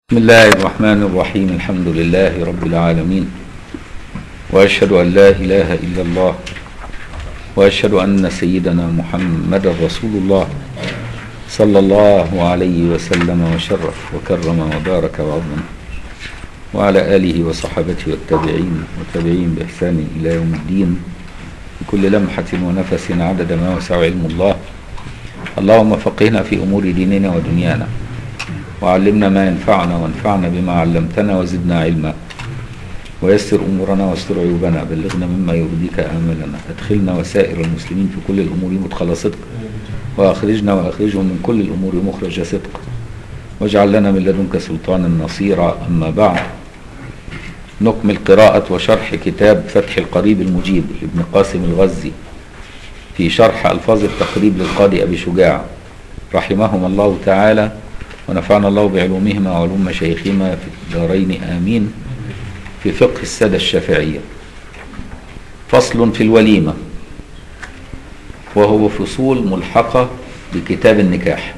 بسم الله الرحمن الرحيم الحمد لله رب العالمين واشهد ان لا اله الا الله واشهد ان سيدنا محمد رسول الله صلى الله عليه وسلم وشرف وكرم وبارك وعظم وعلى اله وصحبه والتابعين والتابعين باحسان الى يوم الدين بكل لمحه ونفس عدد ما وسع علم الله اللهم فقهنا في امور ديننا ودنيانا وعلمنا ما ينفعنا وانفعنا بما علمتنا وزدنا علما ويسر امورنا واستر عيوبنا بلغنا مما يرضيك املنا ادخلنا وسائر المسلمين في كل الامور مدخل صدق واخرجنا واخرجهم من كل الامور مخرج صدق واجعل لنا من لدنك سلطانا نصيرا اما بعد نكمل قراءة وشرح كتاب فتح القريب المجيب لابن قاسم الغزي في شرح ألفاظ التقريب للقاضي أبي شجاع رحمهما الله تعالى ونفعنا الله بعلومهما وعلوم مشايخهما في الدارين آمين في فقه السادة الشافعية فصل في الوليمة وهو فصول ملحقة بكتاب النكاح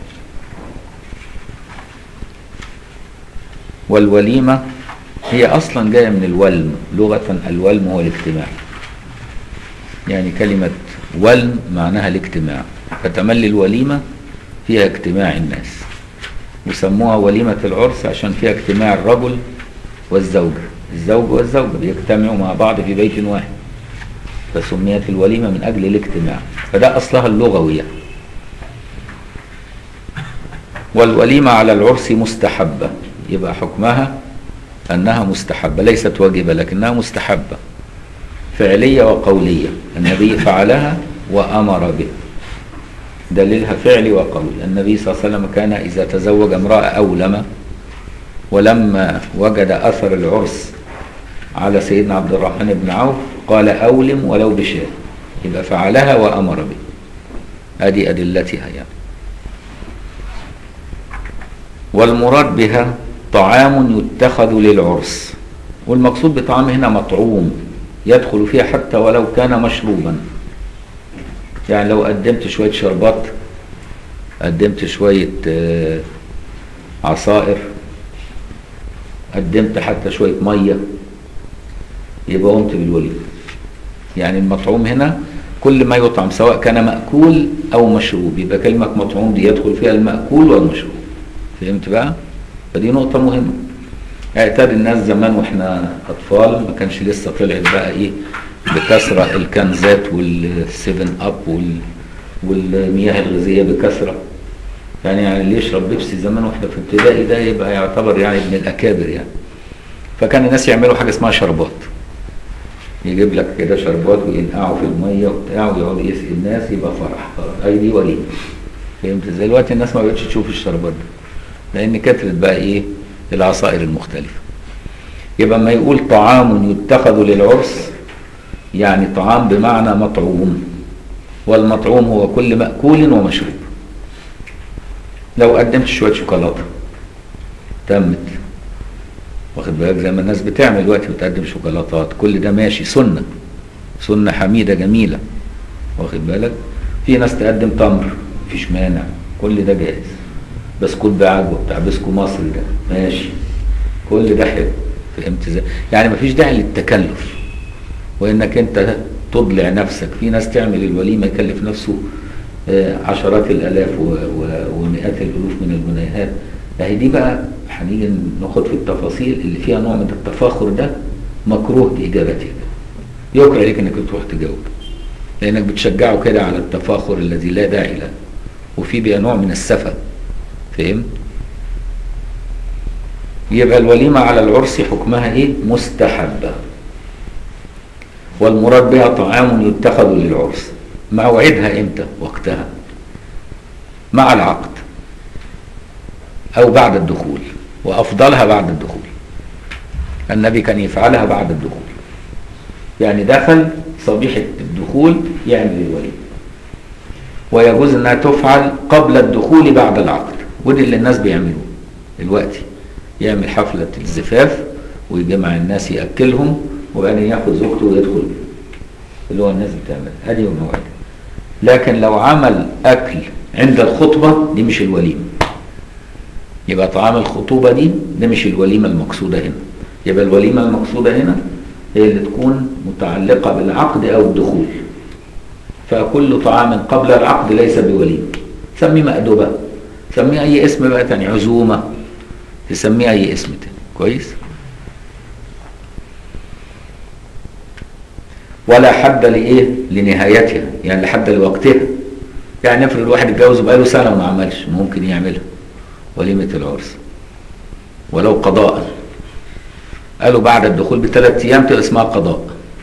والوليمة هي أصلا جاية من الولم لغة الولم هو الاجتماع يعني كلمة ولم معناها الاجتماع فتملي الوليمة فيها اجتماع الناس وسموها وليمة العرس عشان فيها اجتماع الرجل والزوجة الزوج والزوجة بيجتمعوا مع بعض في بيت واحد فسميت الوليمة من أجل الاجتماع فده أصلها اللغوية والوليمة على العرس مستحبة يبقى حكمها أنها مستحبة ليست واجبة لكنها مستحبة فعلية وقولية النبي فعلها وأمر بها دليلها فعلي وقولي النبي صلى الله عليه وسلم كان إذا تزوج امرأة أولم ولما وجد أثر العرس على سيدنا عبد الرحمن بن عوف قال أولم ولو بشاة يبقى فعلها وأمر به هذه أدلتها يعني والمراد بها طعام يتخذ للعرس والمقصود بطعام هنا مطعوم يدخل فيها حتى ولو كان مشروبا يعني لو قدمت شوية شربات قدمت شوية عصائر قدمت حتى شوية مية يبقى قمت بالوليمة يعني المطعوم هنا كل ما يطعم سواء كان مأكول أو مشروب يبقى كلمة مطعوم دي يدخل فيها المأكول والمشروب فهمت بقى؟ فدي نقطة مهمة اعتاد الناس زمان واحنا أطفال ما كانش لسه طلعت بقى إيه بكثرة الكنزات والسيفن اب وال... والمياه الغازية بكثرة يعني يعني اللي يشرب بيبسي زمان واحنا في ابتدائي ده يبقى يعتبر يعني من الأكابر يعني فكان الناس يعملوا حاجة اسمها شربات يجيب لك كده شربات وينقعوا في المية وبتاع ويقعد يسقي الناس يبقى فرح أي دي وليمة فهمت ازاي؟ دلوقتي الناس ما بقتش تشوف الشربات ده لأن كثرت بقى إيه العصائر المختلفة يبقى ما يقول طعام يتخذ للعرس يعني طعام بمعنى مطعوم والمطعوم هو كل مأكول ومشروب لو قدمت شوية شوكولاتة تمت واخد بالك زي ما الناس بتعمل دلوقتي بتقدم شوكولاتات كل ده ماشي سنة سنة حميدة جميلة واخد بالك في ناس تقدم تمر مفيش مانع كل ده جائز بسكوت بعجوة بتاع بسكو مصري ده ماشي كل ده حلو فهمت ازاي؟ يعني مفيش داعي للتكلف وانك انت تضلع نفسك في ناس تعمل الوليمه يكلف نفسه عشرات الالاف ومئات الالوف من الجنيهات اهي دي بقى هنيجي ناخد في التفاصيل اللي فيها نوع من التفاخر ده مكروه باجابتك يكره عليك انك تروح تجاوب لانك بتشجعه كده على التفاخر الذي لا داعي له وفي بقى نوع من السفه فهمت يبقى الوليمه على العرس حكمها ايه مستحبه والمراد بها طعام يتخذ للعرس موعدها امتى وقتها مع العقد او بعد الدخول وافضلها بعد الدخول النبي كان يفعلها بعد الدخول يعني دخل صبيحة الدخول يعمل الوليمة ويجوز انها تفعل قبل الدخول بعد العقد ودي اللي الناس بيعملوه دلوقتي يعمل حفلة الزفاف ويجمع الناس يأكلهم وبعدين ياخد زوجته ويدخل اللي هو الناس بتعمل ادي الموعد لكن لو عمل اكل عند الخطبه دي مش الوليمه يبقى طعام الخطوبة دي ده مش الوليمة المقصودة هنا يبقى الوليمة المقصودة هنا هي اللي تكون متعلقة بالعقد أو الدخول فكل طعام قبل العقد ليس بوليمة سميه مأدبة سميه أي اسم بقى تاني عزومة تسميه أي اسم تاني كويس ولا حد لإيه لنهايتها يعني لحد لوقتها يعني افرض الواحد اتجوز بقاله سنة وما عملش ممكن يعملها وليمة العرس ولو قضاء قالوا بعد الدخول بثلاث ايام تبقى اسمها قضاء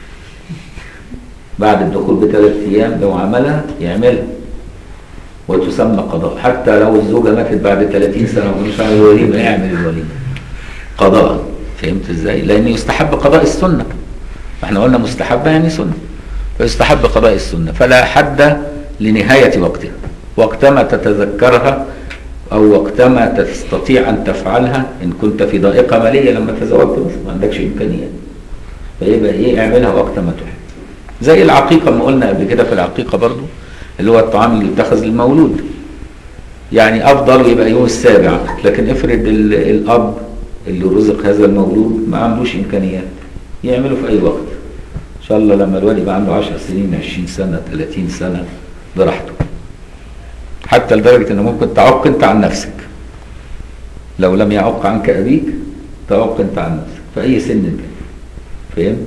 بعد الدخول بثلاث ايام لو عملها يعملها وتسمى قضاء حتى لو الزوجه ماتت بعد 30 سنه ومش عامل وليمه يعمل الوليمه قضاء فهمت ازاي؟ لان يستحب قضاء السنه احنا قلنا مستحبه يعني سنه فيستحب قضاء السنه فلا حد لنهايه وقتها وقتما تتذكرها او وقتما تستطيع ان تفعلها ان كنت في ضائقه ماليه لما تزوجت مثلا ما عندكش امكانيات فيبقى ايه اعملها وقت ما تحب زي العقيقه ما قلنا قبل كده في العقيقه برضو اللي هو الطعام اللي يتخذ للمولود يعني افضل يبقى يوم السابع لكن افرض ال- الاب اللي رزق هذا المولود ما عندوش امكانيات يعمله في اي وقت ان شاء الله لما الوالد يبقى عنده 10 سنين 20 سنه 30 سنه براحته حتى لدرجة انه ممكن تعق انت عن نفسك لو لم يعق عنك ابيك تعق انت عن نفسك في اي سن كان فهمت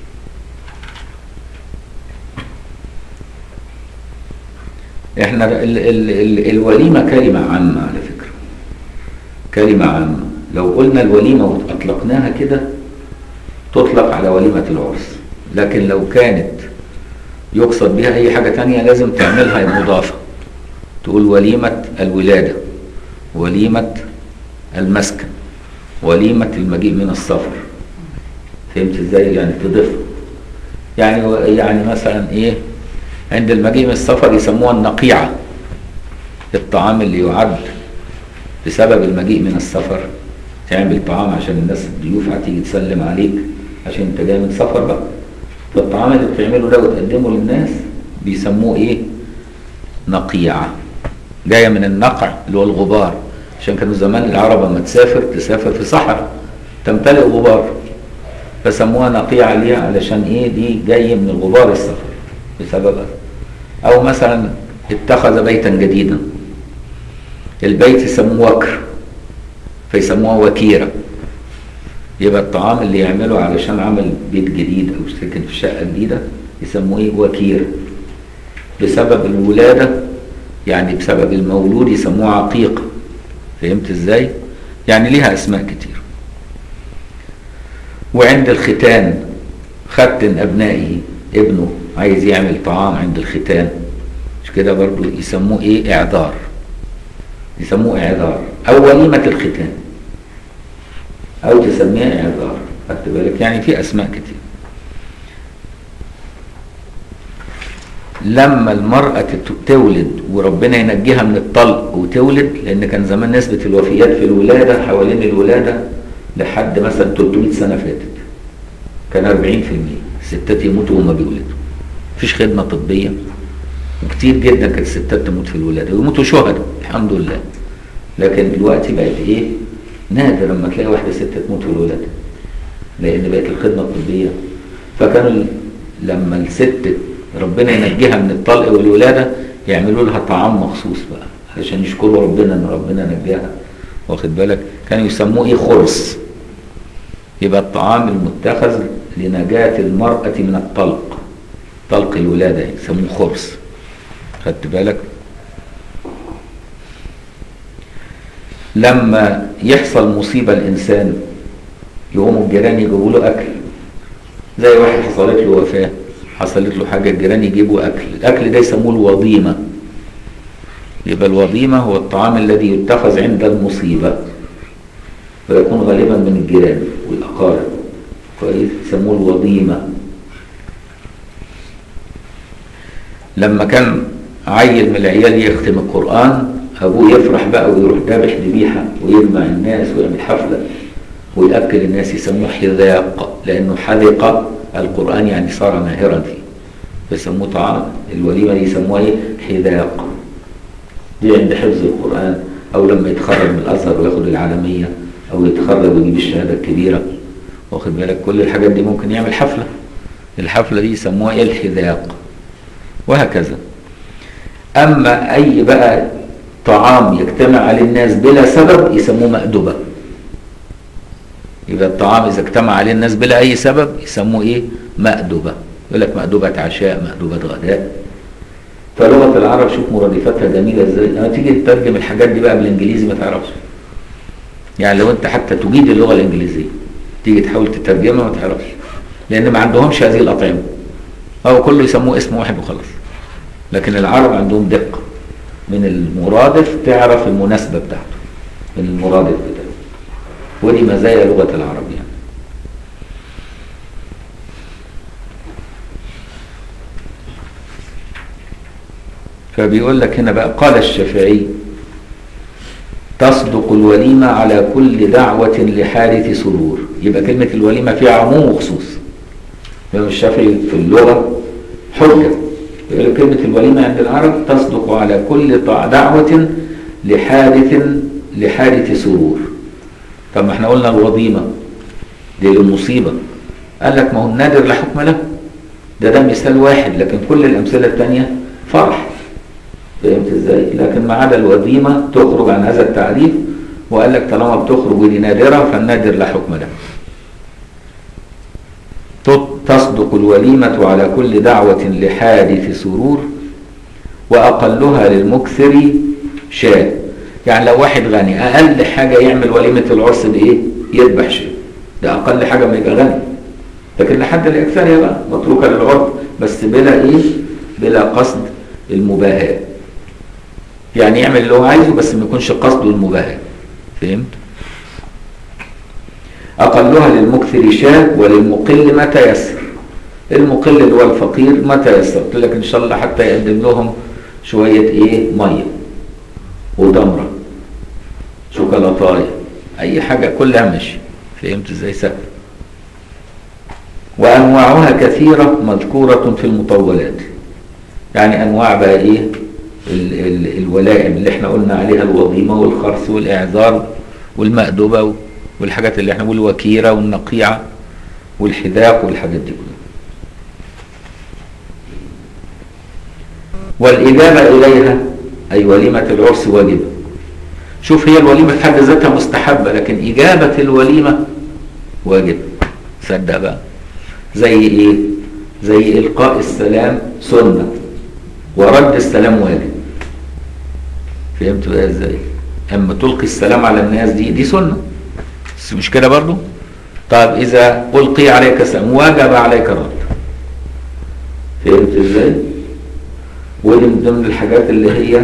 احنا ال ال ال الوليمة كلمة عامة على فكرة كلمة عامة لو قلنا الوليمة واطلقناها كده تطلق على وليمة العرس لكن لو كانت يقصد بها اي حاجة تانية لازم تعملها مضافة تقول وليمة الولادة وليمة المسكن وليمة المجيء من السفر فهمت ازاي يعني تضيف يعني يعني مثلا ايه عند المجيء من السفر يسموها النقيعة الطعام اللي يعد بسبب المجيء من السفر تعمل طعام عشان الناس الضيوف هتيجي تسلم عليك عشان انت جاي من سفر بقى فالطعام اللي بتعمله ده وتقدمه للناس بيسموه ايه نقيعة جاية من النقع اللي هو الغبار عشان كانوا زمان العرب لما تسافر تسافر في صحراء تمتلئ غبار فسموها نقيعة ليه علشان ايه دي جاية من الغبار السفر بسببها او مثلا اتخذ بيتا جديدا البيت يسموه وكر فيسموها وكيرة يبقى الطعام اللي يعمله علشان عمل بيت جديد او سكن في شقة جديدة يسموه ايه وكيرة بسبب الولادة يعني بسبب المولود يسموه عقيقة فهمت ازاي يعني ليها اسماء كتير وعند الختان ختن ابنائه ابنه عايز يعمل طعام عند الختان مش كده برضو يسموه ايه اعذار يسموه اعذار او وليمة الختان او تسميها اعذار خدت بالك يعني في اسماء كتير لما المرأة تولد وربنا ينجيها من الطلق وتولد لأن كان زمان نسبة الوفيات في الولادة حوالين الولادة لحد مثلا 300 سنة فاتت كان 40% الستات يموتوا وهم بيولدوا مفيش خدمة طبية وكتير جدا كانت الستات تموت في الولادة ويموتوا شهداء الحمد لله لكن دلوقتي بقت ايه نادر لما تلاقي واحدة ست تموت في الولادة لأن بقت الخدمة الطبية فكانوا لما الست ربنا ينجيها من الطلق والولادة يعملوا لها طعام مخصوص بقى علشان يشكروا ربنا ان ربنا نجاها واخد بالك كانوا يسموه ايه خرس يبقى الطعام المتخذ لنجاة المرأة من الطلق طلق الولادة يسموه خرس خدت بالك لما يحصل مصيبة الإنسان يقوموا الجيران يجيبوا له أكل زي واحد حصلت له وفاة حصلت له حاجة الجيران يجيبوا أكل الأكل ده يسموه الوضيمة يبقى الوضيمة هو الطعام الذي يتخذ عند المصيبة ويكون غالبا من الجيران والأقارب كويس يسموه الوضيمة لما كان عيل من العيال يختم القرآن أبوه يفرح بقى ويروح ذابح ذبيحة ويجمع الناس ويعمل حفلة ويأكل الناس يسموه حذاق لأنه حذق القرآن يعني صار ماهرا فيه فيسموه طعام الوليمة دي يسموها ايه حذاق دي عند حفظ القرآن او لما يتخرج من الازهر وياخد العالميه او يتخرج ويجيب الشهاده الكبيره واخد بالك كل الحاجات دي ممكن يعمل حفله الحفله دي يسموها ايه الحذاق وهكذا اما اي بقى طعام يجتمع عليه الناس بلا سبب يسموه مأدبة يبقى الطعام اذا اجتمع عليه الناس بلا اي سبب يسموه ايه مأدبة يقول لك مأدبة عشاء مأدبة غداء فلغة العرب شوف مرادفتها جميلة ازاي لما تيجي تترجم الحاجات دي بقى بالانجليزي ما تعرفش يعني لو انت حتى تجيد اللغة الانجليزية تيجي تحاول تترجمها ما تعرفش لان ما عندهمش هذه الاطعمة او كله يسموه اسم واحد وخلاص لكن العرب عندهم دقة من المرادف تعرف المناسبة بتاعته من المرادف بتاعته ودي مزايا لغة العرب يعني فبيقول لك هنا بقى قال الشافعي تصدق الوليمة على كل دعوة لحادث سرور يبقى كلمة الوليمة فيها عموم وخصوص الإمام الشافعي في اللغة حجة يقول كلمة الوليمة عند العرب تصدق على كل دعوة لحادث لحادث سرور طب ما احنا قلنا الوظيمة دي المصيبة قال لك ما هو النادر لا حكم له ده ده مثال واحد لكن كل الأمثلة الثانية فرح فهمت ازاي؟ لكن ما عدا الوظيمة تخرج عن هذا التعريف وقال لك طالما بتخرج ودي نادرة فالنادر لا حكم له تصدق الوليمة على كل دعوة لحادث سرور وأقلها للمكثر شاة يعني لو واحد غني أقل حاجة يعمل وليمة العرس بإيه؟ يذبح شاة ده أقل حاجة ما يبقى غني لكن لحد الأكثر بقى متروكة للعرف بس بلا إيه؟ بلا قصد المباهاة يعني يعمل اللي هو عايزه بس ما يكونش قصده المباهاة فهمت؟ أقلها للمكثر شاة وللمقل ما تيسر المقل اللي هو الفقير ما تيسر قلت لك إن شاء الله حتى يقدم لهم شوية إيه مية وتمرة شوكولاتاية أي حاجة كلها ماشي فهمت إزاي سهل وأنواعها كثيرة مذكورة في المطولات يعني أنواع بقى إيه ال ال الولائم اللي احنا قلنا عليها الوظيمة والخرس والإعذار والمأدبة والحاجات اللي احنا بنقول الوكيرة والنقيعة والحذاق والحاجات دي كلها والإجابة إليها أي وليمة العرس واجبة شوف هي الوليمة في حد ذاتها مستحبة لكن إجابة الوليمة واجبة صدق بقى زي إيه؟ زي إلقاء السلام سنة ورد السلام واجب فهمت بقى إزاي؟ أما تلقي السلام على الناس دي دي سنة بس مش كده برضو طيب اذا القي عليك السلام وجب عليك الرد فهمت ازاي ودي من ضمن الحاجات اللي هي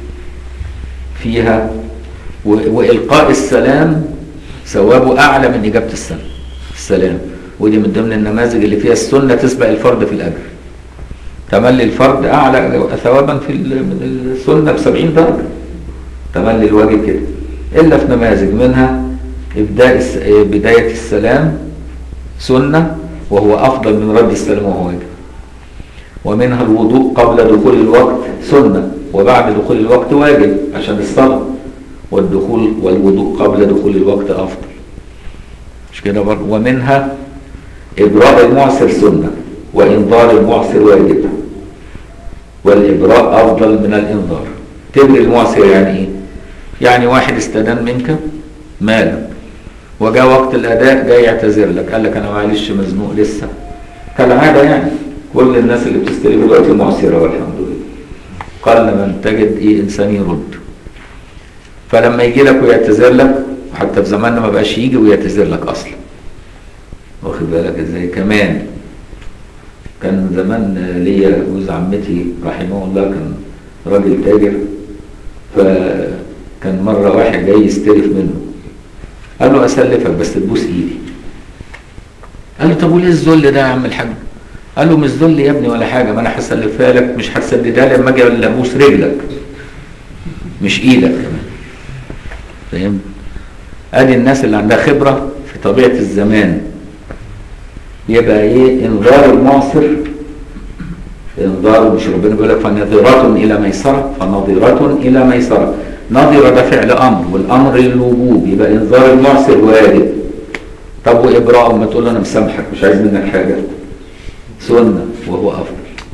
فيها والقاء السلام ثوابه اعلى من اجابه السلام السلام ودي من ضمن النماذج اللي فيها السنه تسبق الفرد في الاجر تملي الفرد اعلى ثوابا في السنه ب 70 درجه تملي الواجب كده الا في نماذج منها إبداء بداية السلام سنة وهو أفضل من رد السلام وهو واجب ومنها الوضوء قبل دخول الوقت سنة وبعد دخول الوقت واجب عشان الصلاة والدخول والوضوء قبل دخول الوقت أفضل مش كده برضه ومنها إبراء المعسر سنة وإنذار المعسر واجب والإبراء أفضل من الإنذار تبري المعسر يعني إيه؟ يعني واحد استدان منك مالا وجاء وقت الاداء جاي يعتذر لك قال لك انا معلش مزنوق لسه كالعاده يعني كل الناس اللي بتستلم دلوقتي معسره والحمد لله قل من تجد ايه انسان يرد فلما يجي لك ويعتذر لك حتى في زماننا ما بقاش يجي ويعتذر لك اصلا واخد بالك ازاي كمان كان زمان ليا جوز عمتي رحمه الله كان راجل تاجر فكان مره واحد جاي يستلف منه قال له اسلفك بس تبوس ايدي قال له طب وليه الذل ده يا عم الحاج قال له مش ذل يا ابني ولا حاجه ما انا هسلفها لك مش هتسددها لي لما اجي ابوس رجلك مش ايدك كمان فهمت ادي الناس اللي عندها خبره في طبيعه الزمان يبقى ايه انذار المعصر انذار مش ربنا بيقول لك فنظرة الى ميسره فنظرة الى ميسره نظر ده فعل امر والامر للوجوب يبقى انذار المعسر واجب طب وابراء ما تقول له انا مسامحك مش عايز منك حاجه سنه وهو افضل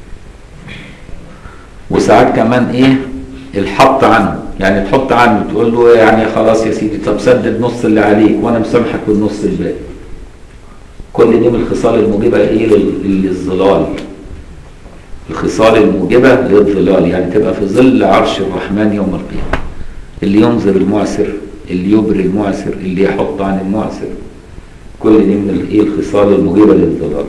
وساعات كمان ايه الحط عنه يعني تحط عنه تقول له يعني خلاص يا سيدي طب سدد نص اللي عليك وانا مسامحك بالنص الباقي كل دي من الخصال الموجبه ايه لل- للظلال الخصال الموجبه للظلال يعني تبقى في ظل عرش الرحمن يوم القيامه اللي ينظر المعسر اللي يبري المعسر اللي يحط عن المعسر كل دي من الايه الخصال الموجبه للظلال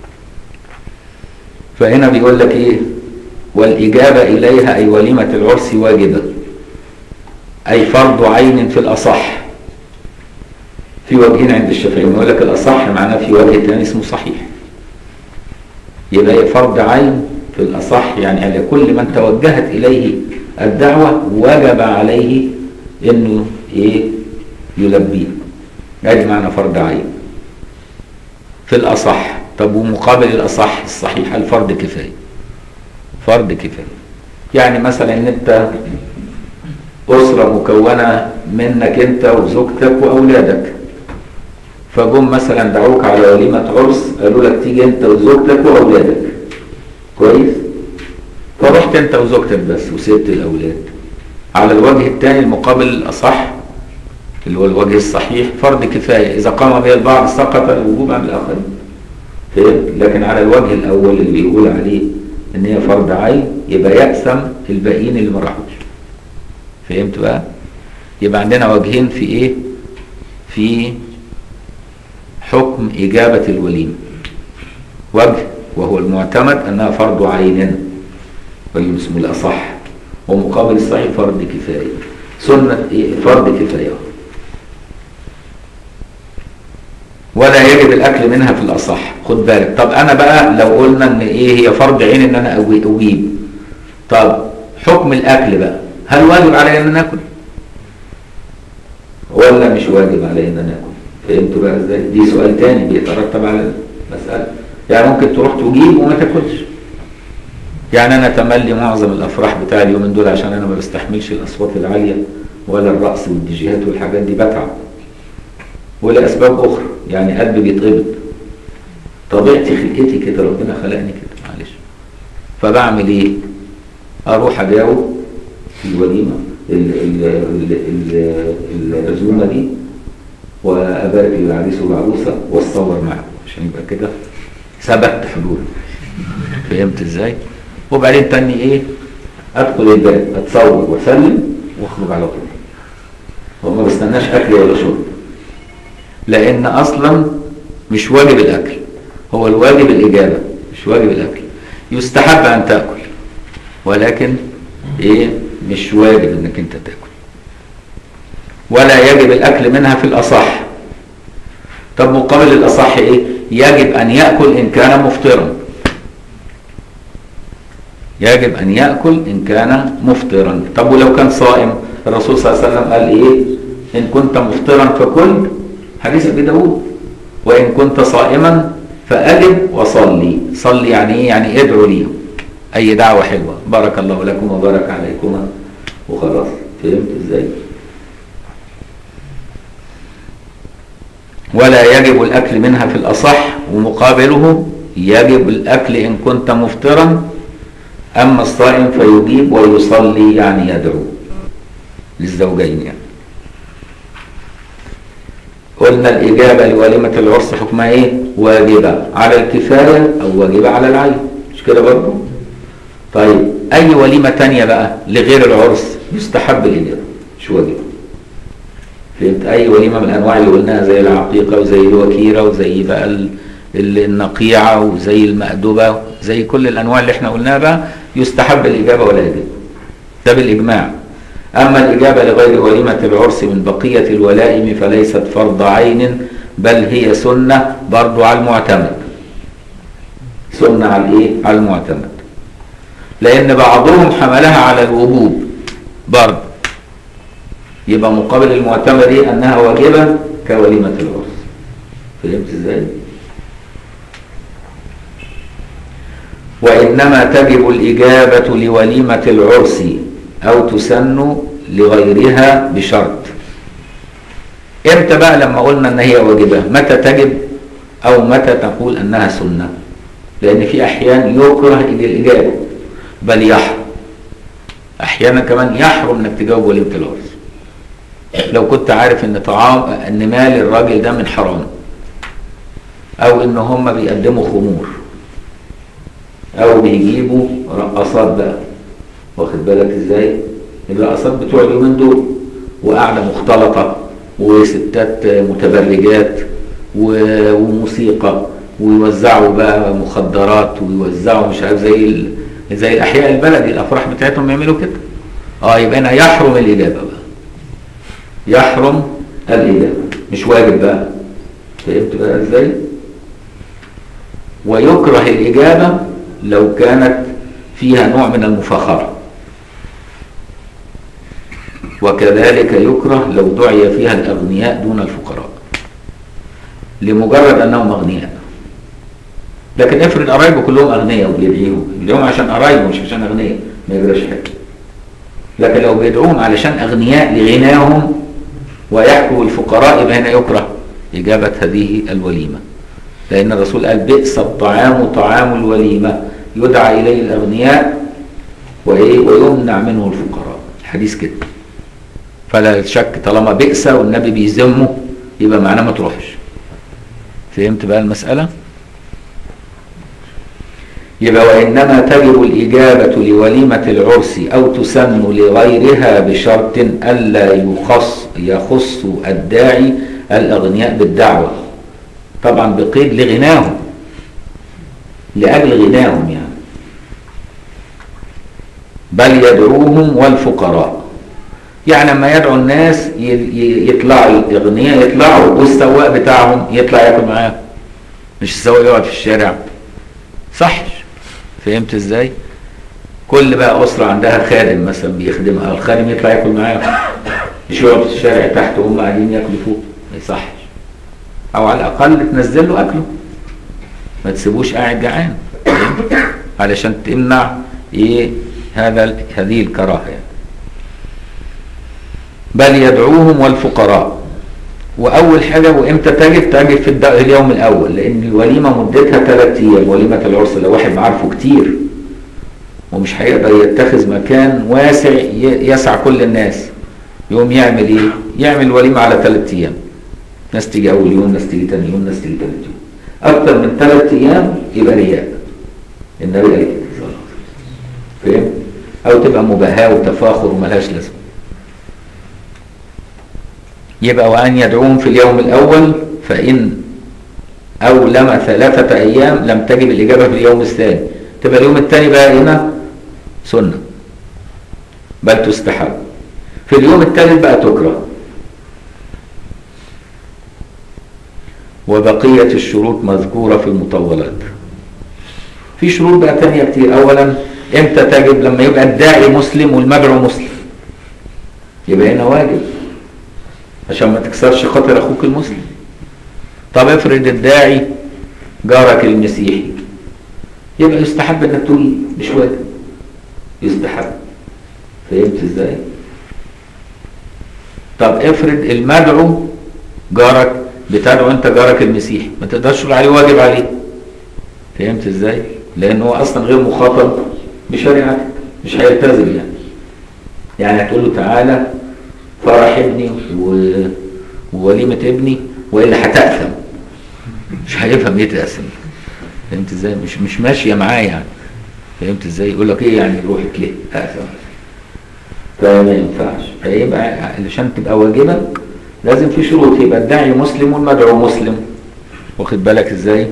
فهنا بيقول لك ايه والاجابه اليها اي وليمه العرس واجبه اي فرض عين في الاصح في وجهين عند الشافعيين يقول لك الاصح معناه في وجه ثاني اسمه صحيح يبقى هي فرض عين في الاصح يعني على كل من توجهت اليه الدعوه وجب عليه انه ايه يلبيه ادي معنى فرض عين في الاصح طب ومقابل الاصح الصحيح الفرض كفايه فرض كفايه يعني مثلا ان انت اسره مكونه منك انت وزوجتك واولادك فجم مثلا دعوك على وليمه عرس قالوا لك تيجي انت وزوجتك واولادك كويس فرحت انت وزوجتك بس وسبت الاولاد على الوجه الثاني المقابل الاصح اللي هو الوجه الصحيح فرض كفايه اذا قام به البعض سقط الوجوب عن الاخرين فهمت لكن على الوجه الاول اللي بيقول عليه ان هي فرض عين يبقى يقسم الباقيين اللي ما راحوش فهمت بقى يبقى عندنا وجهين في ايه في حكم إجابة الوليمة وجه وهو المعتمد أنها فرض عين وليم اسمه الأصح ومقابل الصحيح فرض كفاية سنة إيه؟ فرض كفاية ولا يجب الأكل منها في الأصح خد بالك طب أنا بقى لو قلنا إن إيه هي فرض عين إن أنا أوي- أويب طب حكم الأكل بقى هل واجب علي إن أنا آكل ولا مش واجب علي إن أنا آكل فهمتوا بقى ازاي؟ دي سؤال تاني بيترتب على المسألة. يعني ممكن تروح تجيب وما تاكلش. يعني انا تملي معظم الافراح بتاع اليومين دول عشان انا ما بستحملش الاصوات العاليه ولا الرقص والديجيهات والحاجات دي بتعب. ولاسباب اخرى يعني قلبي بيتقبض. طبيعتي خلقتي كده ربنا خلقني كده معلش. فبعمل ايه؟ اروح اجاوب في الوليمه ال- ال- ال- ال- العزومه دي وابارك للعريس والعروسه واتصور معه عشان يبقى كده ثبت حضور فهمت ازاي؟ وبعدين تاني ايه؟ ادخل الباب اتصور واسلم واخرج على طول وما بستناش اكل ولا شرب لان اصلا مش واجب الاكل هو الواجب الاجابه مش واجب الاكل يستحب ان تاكل ولكن ايه مش واجب انك انت تاكل ولا يجب الأكل منها في الأصح طب مقابل الأصح إيه؟ يجب أن يأكل إن كان مفطرا يجب أن يأكل إن كان مفطرا طب ولو كان صائم الرسول صلى الله عليه وسلم قال إيه إن كنت مفطرا فكل حديث أبي داود وإن كنت صائما فأجب وصلي صلي يعني إيه يعني ادعوا لي أي دعوة حلوة بارك الله لكم وبارك عليكما وخلاص فهمت إزاي؟ ولا يجب الأكل منها في الأصح ومقابله يجب الأكل إن كنت مفطرا أما الصائم فيجيب ويصلي يعني يدعو للزوجين يعني قلنا الإجابة لوليمة العرس حكمها إيه؟ واجبة على الكفاية أو واجبة على العين مش كده برضه؟ طيب أي وليمة تانية بقى لغير العرس يستحب الإجابة مش واجبة فهمت اي وليمه من الانواع اللي قلناها زي العقيقه وزي الوكيره وزي بقى ال- ال- النقيعه وزي المأدبه زي كل الانواع اللي احنا قلناها بقى يستحب الاجابه ولا يجب ده بالاجماع اما الاجابه لغير وليمه العرس من بقيه الولائم فليست فرض عين بل هي سنه برضو على المعتمد سنه على الايه على المعتمد لان بعضهم حملها على الوجوب برضو يبقى مقابل المعتمد ايه انها واجبه كوليمه العرس فهمت ازاي وانما تجب الاجابه لوليمه العرس او تسن لغيرها بشرط امتى بقى لما قلنا ان هي واجبة متى تجب او متى تقول انها سنة لان في احيان يكره الى الاجابة بل يحرم احيانا كمان يحرم انك تجاوب وليمة العرس لو كنت عارف ان طعام ان مال الراجل ده من حرام او ان هم بيقدموا خمور او بيجيبوا رقصات بقى واخد بالك ازاي الرقصات بتوع اليومين دول وقاعده مختلطه وستات متبرجات و- وموسيقى ويوزعوا بقى مخدرات ويوزعوا مش عارف زي ال... زي الاحياء البلدي الافراح بتاعتهم يعملوا كده اه يبقى هنا يحرم الاجابه بقى يحرم الاجابه مش واجب بقى فهمت بقى ازاي ويكره الاجابه لو كانت فيها نوع من المفاخره وكذلك يكره لو دعي فيها الأغنياء دون الفقراء لمجرد أنهم أغنياء لكن افرض قرايبه كلهم أغنياء وبيدعيهم بيدعوهم عشان قرايبه مش عشان أغنياء ما يجراش حاجة لكن لو بيدعوهم علشان أغنياء لغناهم ويحكوا الفقراء يبقى هنا يكره إجابة هذه الوليمة لأن الرسول قال بئس الطعام طعام الوليمة يدعى إليه الأغنياء وإيه ويمنع منه الفقراء حديث كده فلا شك طالما بئس والنبي بيذمه يبقى معناه ما تروحش فهمت بقى المسألة يبقى وإنما تجب الإجابة لوليمة العرس أو تسن لغيرها بشرط ألا يخص يخص الداعي الأغنياء بالدعوة طبعا بقيد لغناهم لأجل غناهم يعني بل يدعوهم والفقراء يعني لما يدعو الناس ي- ي- يطلعوا الاغنياء يطلعوا والسواق بتاعهم يطلع ياكل معاهم مش السواق يقعد في الشارع صحش فهمت ازاي كل بقى اسره عندها خادم مثلا بيخدمها الخادم يطلع ياكل معاهم مش يقعد في الشارع تحت وهم قاعدين ياكلوا فوق ما يصحش او على الاقل تنزل له اكله ما تسيبوش قاعد جعان فهمت؟ علشان تمنع ايه هذا هذه الكراهه يعني بل يدعوهم والفقراء واول حاجه وامتى تجب تجب في الد- اليوم الاول لان الوليمه مدتها ثلاث ايام وليمه العرس لو واحد عارفه كتير ومش هيقدر يتخذ مكان واسع ي- يسع كل الناس يقوم يعمل ايه يعمل وليمه على ثلاث ايام ناس تيجي اول يوم ناس تيجي ثاني يوم ناس تيجي ثالث يوم اكتر من ثلاث ايام يبقى رياء النبي قال كده صلى الله عليه وسلم فاهم او تبقى مباهاه وتفاخر وملهاش لازمه يبقى وأن يدعوهم في اليوم الأول فإن أولم ثلاثة أيام لم تجب الإجابة في اليوم الثاني تبقى اليوم الثاني بقى هنا سنة بل تستحب في اليوم الثالث بقى تكره وبقية الشروط مذكورة في المطولات في شروط بقى تانية كتير أولا إمتى تجب لما يبقى الداعي مسلم والمدعو مسلم يبقى هنا واجب عشان ما تكسرش خاطر اخوك المسلم طب افرض الداعي جارك المسيحي يبقى يستحب انك تقول مش واجب يستحب فهمت ازاي طب افرض المدعو جارك بتدعو انت جارك المسيحي ما تقدرش تقول عليه واجب عليه فهمت ازاي لانه هو اصلا غير مخاطب بشريعتك مش هيلتزم يعني يعني هتقول له تعالى فرح ابني و... ووليمة ابني والا هتأثم مش هيفهم يتأثم فهمت ازاي مش مش ماشية معاه يعني فهمت ازاي يقول لك ايه يعني روحك ليه أثم فما ينفعش فيبقى علشان تبقى واجبة لازم في شروط يبقى الداعي مسلم والمدعو مسلم واخد بالك ازاي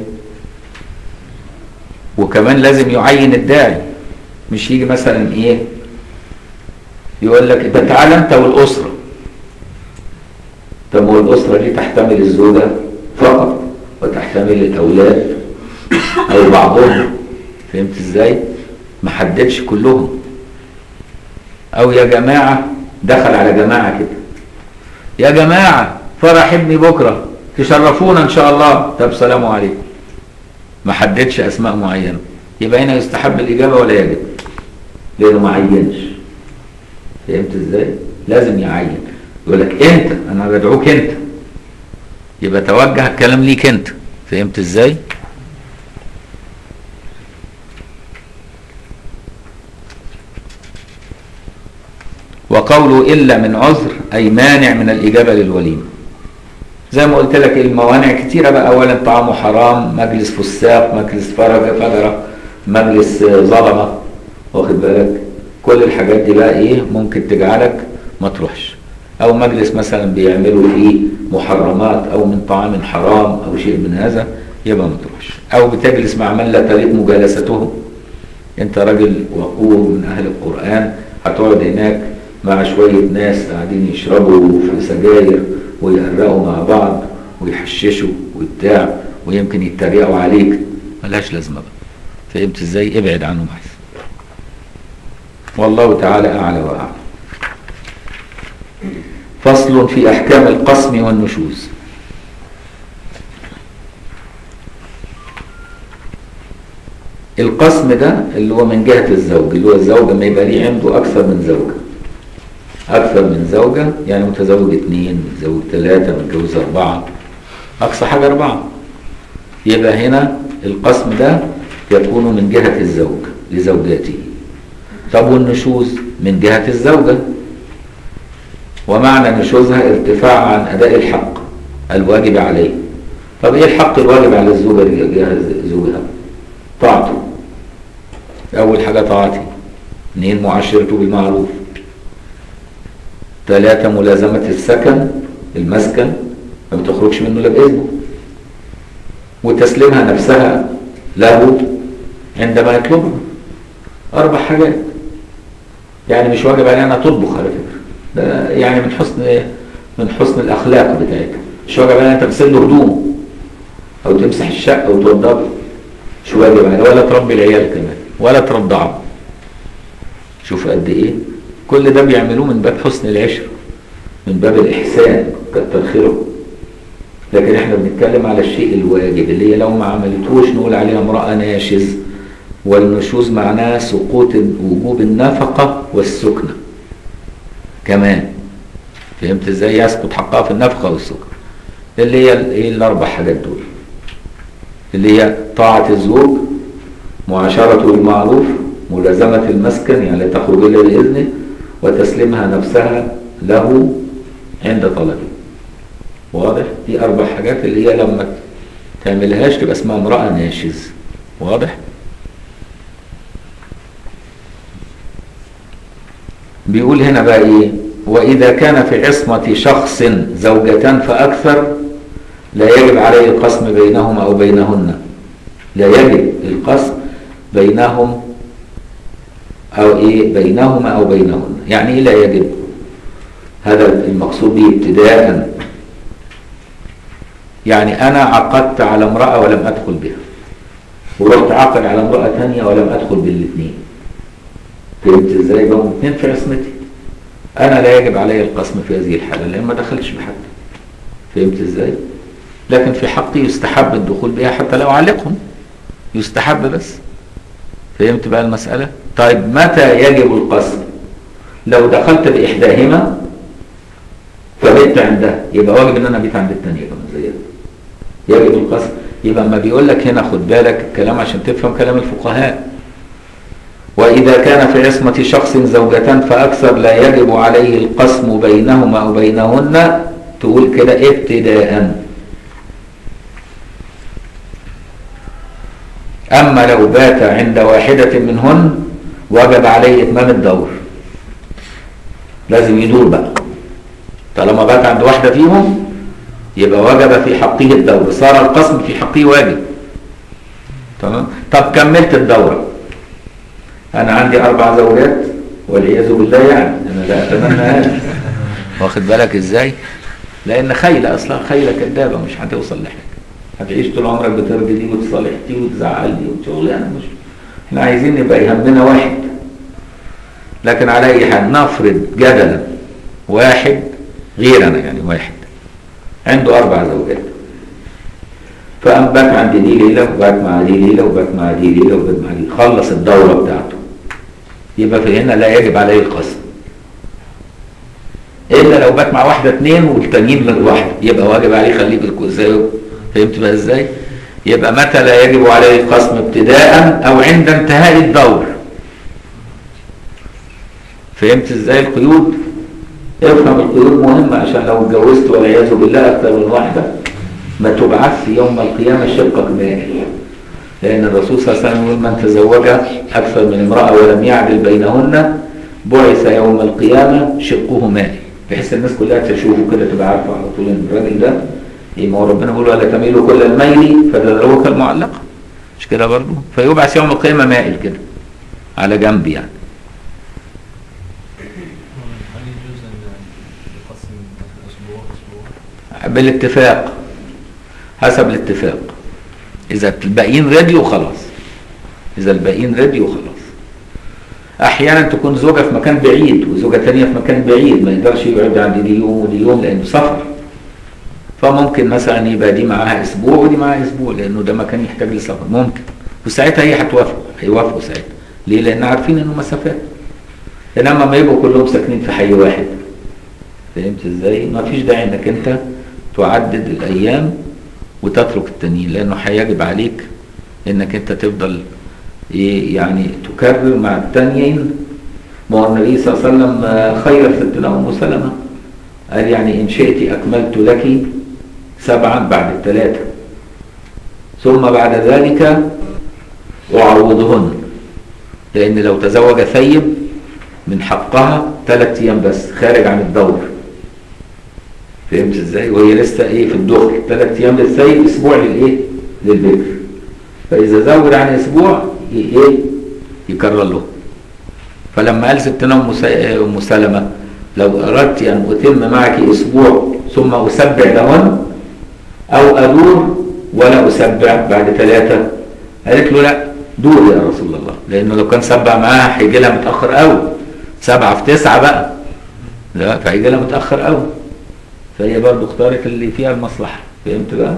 وكمان لازم يعين الداعي مش يجي مثلا ايه يقول لك يبقى تعالى انت والاسره طب هو الاسره دي تحتمل الزوجه فقط وتحتمل الاولاد او بعضهم فهمت ازاي ما حددش كلهم او يا جماعه دخل على جماعه كده يا جماعه فرح ابني بكره تشرفونا ان شاء الله طب سلام عليكم ما حددش اسماء معينه يبقى هنا يستحب الاجابه ولا يجب لانه ما عينش فهمت ازاي لازم يعين يقول لك انت انا بدعوك انت يبقى توجه الكلام ليك انت فهمت ازاي وقوله الا من عذر اي مانع من الاجابه للوليمه زي ما قلت لك الموانع كتيره بقى اولا طعامه حرام مجلس فساق مجلس فرج فجره مجلس ظلمه واخد بالك كل الحاجات دي بقى ايه ممكن تجعلك ما تروحش او مجلس مثلا بيعملوا فيه محرمات او من طعام حرام او شيء من هذا يبقى ما تروحش او بتجلس مع من لا تليق مجالستهم انت راجل وقور من اهل القران هتقعد هناك مع شويه ناس قاعدين يشربوا في سجاير ويقرقوا مع بعض ويحششوا وبتاع ويمكن يتريقوا عليك ملهاش لازمه بقى فهمت ازاي ابعد عنهم احسن والله تعالى اعلى واعلم فصل في احكام القسم والنشوز القسم ده اللي هو من جهة الزوج اللي هو الزوج ما يبقى ليه عنده أكثر من زوجة أكثر من زوجة يعني متزوج اثنين متزوج ثلاثة متجوز أربعة أقصى حاجة أربعة يبقى هنا القسم ده يكون من جهة الزوج لزوجاته طب والنشوز من جهة الزوجة ومعنى نشوزها ارتفاع عن أداء الحق الواجب عليه طب إيه الحق الواجب على الزوجة تجاه زوجها طاعته أول حاجة طاعته اثنين معاشرته بالمعروف ثلاثة ملازمة السكن المسكن ما بتخرجش منه إلا بإذنه وتسليمها نفسها له عندما يطلبها أربع حاجات يعني مش واجب عليها انها تطبخ على فكره ده يعني من حسن من حسن الاخلاق بتاعتها مش واجب عليها انت تغسل له هدومه او تمسح الشقه وتوضبه مش واجب عليها ولا تربي العيال كمان ولا ترضعه شوف قد ايه كل ده بيعملوه من باب حسن العشره من باب الاحسان كتر خيره لكن احنا بنتكلم على الشيء الواجب اللي هي لو ما عملتوش نقول عليها امراه ناشز والنشوز معناه سقوط وجوب النفقة والسكنة كمان فهمت ازاي يسقط حقها في النفقة والسكنة اللي هي ايه الاربع حاجات دول اللي هي طاعة الزوج معاشرته بالمعروف ملازمة المسكن يعني لا تخرج الا بإذنه وتسليمها نفسها له عند طلبه واضح دي اربع حاجات اللي هي لما تعملهاش تبقى اسمها امرأة ناشز واضح بيقول هنا بقى ايه واذا كان في عصمة شخص زوجتان فاكثر لا يجب عليه القسم بينهما او بينهن لا يجب القسم بينهم او ايه بينهما او بينهن يعني ايه لا يجب هذا المقصود به ابتداء يعني انا عقدت على امرأة ولم ادخل بها ورحت عقد على امرأة ثانية ولم ادخل بالاثنين فهمت ازاي بقى اثنين في عصمتي انا لا يجب علي القسم في هذه الحاله لان ما دخلتش بحد فهمت ازاي لكن في حقي يستحب الدخول بها حتى لو اعلقهم يستحب بس فهمت بقى المساله طيب متى يجب القسم لو دخلت باحداهما فبيت عندها يبقى واجب ان انا بيت عند الثانيه كمان زيها يجب القسم يبقى اما بيقول لك هنا خد بالك الكلام عشان تفهم كلام الفقهاء وإذا كان في عصمة شخص زوجتان فأكثر لا يجب عليه القسم بينهما أو بينهن تقول كده ابتداء أما لو بات عند واحدة منهن وجب عليه إتمام الدور لازم يدور بقى طالما بات عند واحدة فيهم يبقى وجب في حقه الدور صار القسم في حقه واجب تمام طب كملت الدورة انا عندي اربع زوجات والعياذ بالله يعني انا لا اتمنى هذا واخد بالك ازاي لان خيله اصلا خيله كدابه مش هتوصل لحاجه هتعيش طول عمرك بترضي دي وتصالح دي وتزعل دي وشغلانه مش احنا عايزين نبقى يهمنا واحد لكن على اي حال نفرض جدلا واحد غيرنا يعني واحد عنده اربع زوجات فقام بات عند دي ليله وبات مع دي ليله وبات مع دي ليله وبات مع دي خلص الدوره بتاعته يبقى في هنا لا يجب عليه القسم الا لو بات مع واحده اثنين والتانيين واحده يبقى واجب عليه يخليه بالكو زي فهمت بقى ازاي؟ يبقى متى لا يجب عليه القسم ابتداء او عند انتهاء الدور فهمت ازاي القيود؟ افهم القيود مهمة عشان لو اتجوزت والعياذ بالله أكثر من واحدة ما تبعث يوم القيامة شقك مائل لأن الرسول صلى الله عليه وسلم يقول من تزوج أكثر من امرأة ولم يعدل بينهن بعث يوم القيامة شقه مائل بحيث الناس كلها تشوفه كده تبقى عارفة على طول إن الراجل ده إيه ما هو ربنا بيقول ولا تميلوا كل الميل فتذروه كالمعلقة مش كده برضه فيبعث يوم القيامة مائل كده على جنب يعني هل يجوز ان يقسم مثلا اسبوع اسبوع بالاتفاق حسب الاتفاق اذا الباقيين رضيوا خلاص اذا الباقيين رضيوا خلاص احيانا تكون زوجه في مكان بعيد وزوجه ثانيه في مكان بعيد ما يقدرش يقعد عند دي يوم ودي يوم لانه سفر فممكن مثلا يبقى دي معاها اسبوع ودي معاها اسبوع لانه ده مكان يحتاج لسفر ممكن وساعتها هي هتوافق هيوافقوا ساعتها ليه لان عارفين انه مسافات انما ما يبقوا كلهم ساكنين في حي واحد فهمت ازاي ما فيش داعي انك انت تعدد الايام وتترك التانيين لانه هيجب عليك انك انت تفضل ايه يعني تكرر مع التانيين ما هو النبي صلى الله عليه وسلم آه، خير ستنا ام سلمه قال يعني ان شئت اكملت لك سبعا بعد الثلاثه ثم بعد ذلك اعوضهن لان لو تزوج ثيب من حقها ثلاث ايام بس خارج عن الدور فهمت ازاي وهي لسه ايه في الدخل ثلاث ايام للثيب اسبوع للايه للبكر فاذا زود عن اسبوع ي- ايه يكرر له فلما قال ستنا ام س- ام سلمه لو اردت ان اتم معك اسبوع ثم اسبع لهن او ادور ولا اسبع بعد ثلاثه قالت له لا دور يا رسول الله لانه لو كان سبع معاها هيجي لها متاخر قوي سبعه في تسعه بقى لا فهيجي لها متاخر قوي فهي برضو اختارت اللي فيها المصلحه فهمت بقى؟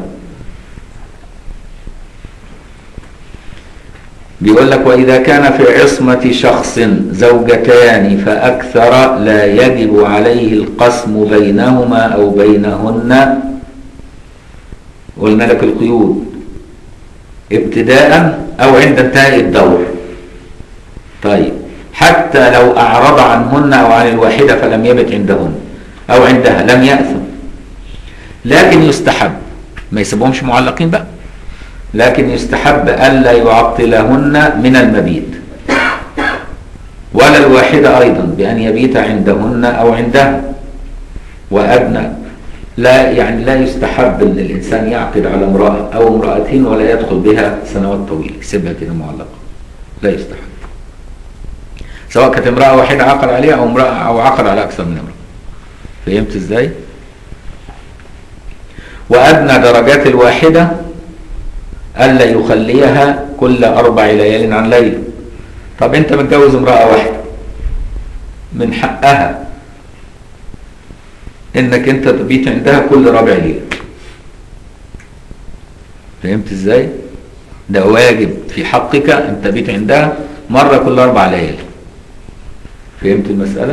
بيقول لك وإذا كان في عصمة شخص زوجتان فأكثر لا يجب عليه القسم بينهما أو بينهن قلنا لك القيود ابتداء أو عند انتهاء الدور طيب حتى لو أعرض عنهن أو عن الواحدة فلم يبت عندهن أو عندها لم يأثم لكن يستحب ما يسيبهمش معلقين بقى لكن يستحب ألا يعطلهن من المبيت ولا الواحدة أيضا بأن يبيت عندهن أو عندها وأدنى لا يعني لا يستحب أن الإنسان يعقد على امرأة أو امرأتين ولا يدخل بها سنوات طويلة يسيبها كده معلقة لا يستحب سواء كانت امرأة واحدة عقد عليها أو امرأة أو عقد على أكثر من امرأة فهمت إزاي؟ وأدنى درجات الواحدة ألا يخليها كل أربع ليال عن ليل طب أنت متجوز امرأة واحدة من حقها إنك أنت تبيت عندها كل رابع ليلة فهمت إزاي؟ ده واجب في حقك أن تبيت عندها مرة كل أربع ليالي فهمت المسألة؟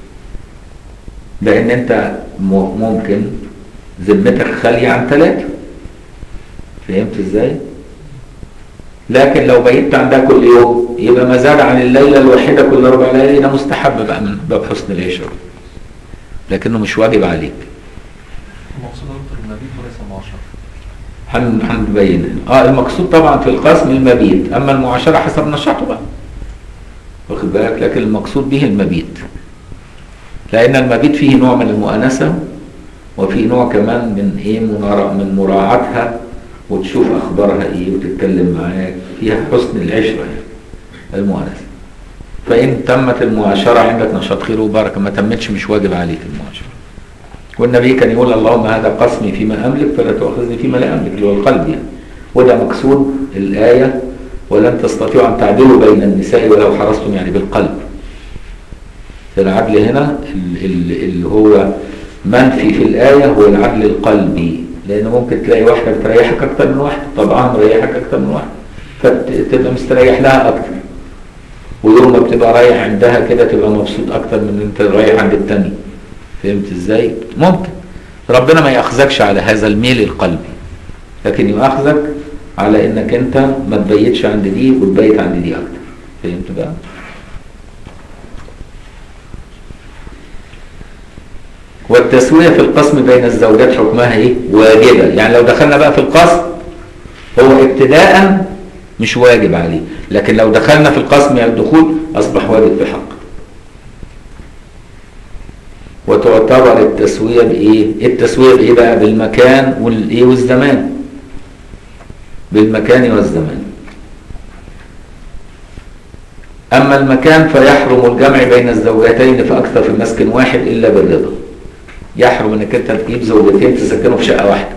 لأن أنت م- ممكن ذمتك خالية عن ثلاثة فهمت ازاي؟ لكن لو بيت عندها كل يوم يبقى ما زاد عن الليله الواحده كل اربع ليالي ده مستحب بقى من باب حسن العشره لكنه مش واجب عليك المقصود اكثر المبيت وليس المعاشره هن- هنبين اه المقصود طبعا في القسم المبيت اما المعاشره حسب نشاطه بقى واخد بالك لكن المقصود به المبيت لان المبيت فيه نوع من المؤانسه وفي نوع كمان من ايه منارا- من مراعاتها وتشوف اخبارها ايه وتتكلم معاك فيها حسن العشره يعني المؤانسه فان تمت المعاشره عندك نشاط خير وبركه ما تمتش مش واجب عليك المعاشره والنبي كان يقول اللهم هذا قسمي فيما املك فلا تؤاخذني فيما لا املك اللي هو القلب يعني وده مقصود الايه ولن تستطيعوا ان تعدلوا بين النساء ولو حرصتم يعني بالقلب العدل هنا ال- ال- اللي هو منفي في الآية هو العدل القلبي لأن ممكن تلاقي واحدة بتريحك أكتر من واحدة طبعا مريحك أكتر من واحدة فتبقى مستريح لها أكتر ويوم ما بتبقى رايح عندها كده تبقى مبسوط أكتر من إن أنت رايح عند التاني فهمت ازاي ممكن ربنا ما ياخذكش على هذا الميل القلبي لكن يؤاخذك على انك انت ما تبيتش عند دي وتبيت عند دي اكتر فهمت بقى والتسوية في القسم بين الزوجات حكمها ايه واجبة يعني لو دخلنا بقى في القسم هو ابتداء مش واجب عليه لكن لو دخلنا في القسم يعني الدخول اصبح واجب بحق وتعتبر التسوية بايه التسوية بايه بقى بالمكان والايه والزمان بالمكان والزمان أما المكان فيحرم الجمع بين الزوجتين فأكثر في مسكن واحد إلا بالرضا يحرم انك انت تجيب زوجتين تسكنوا في شقة واحدة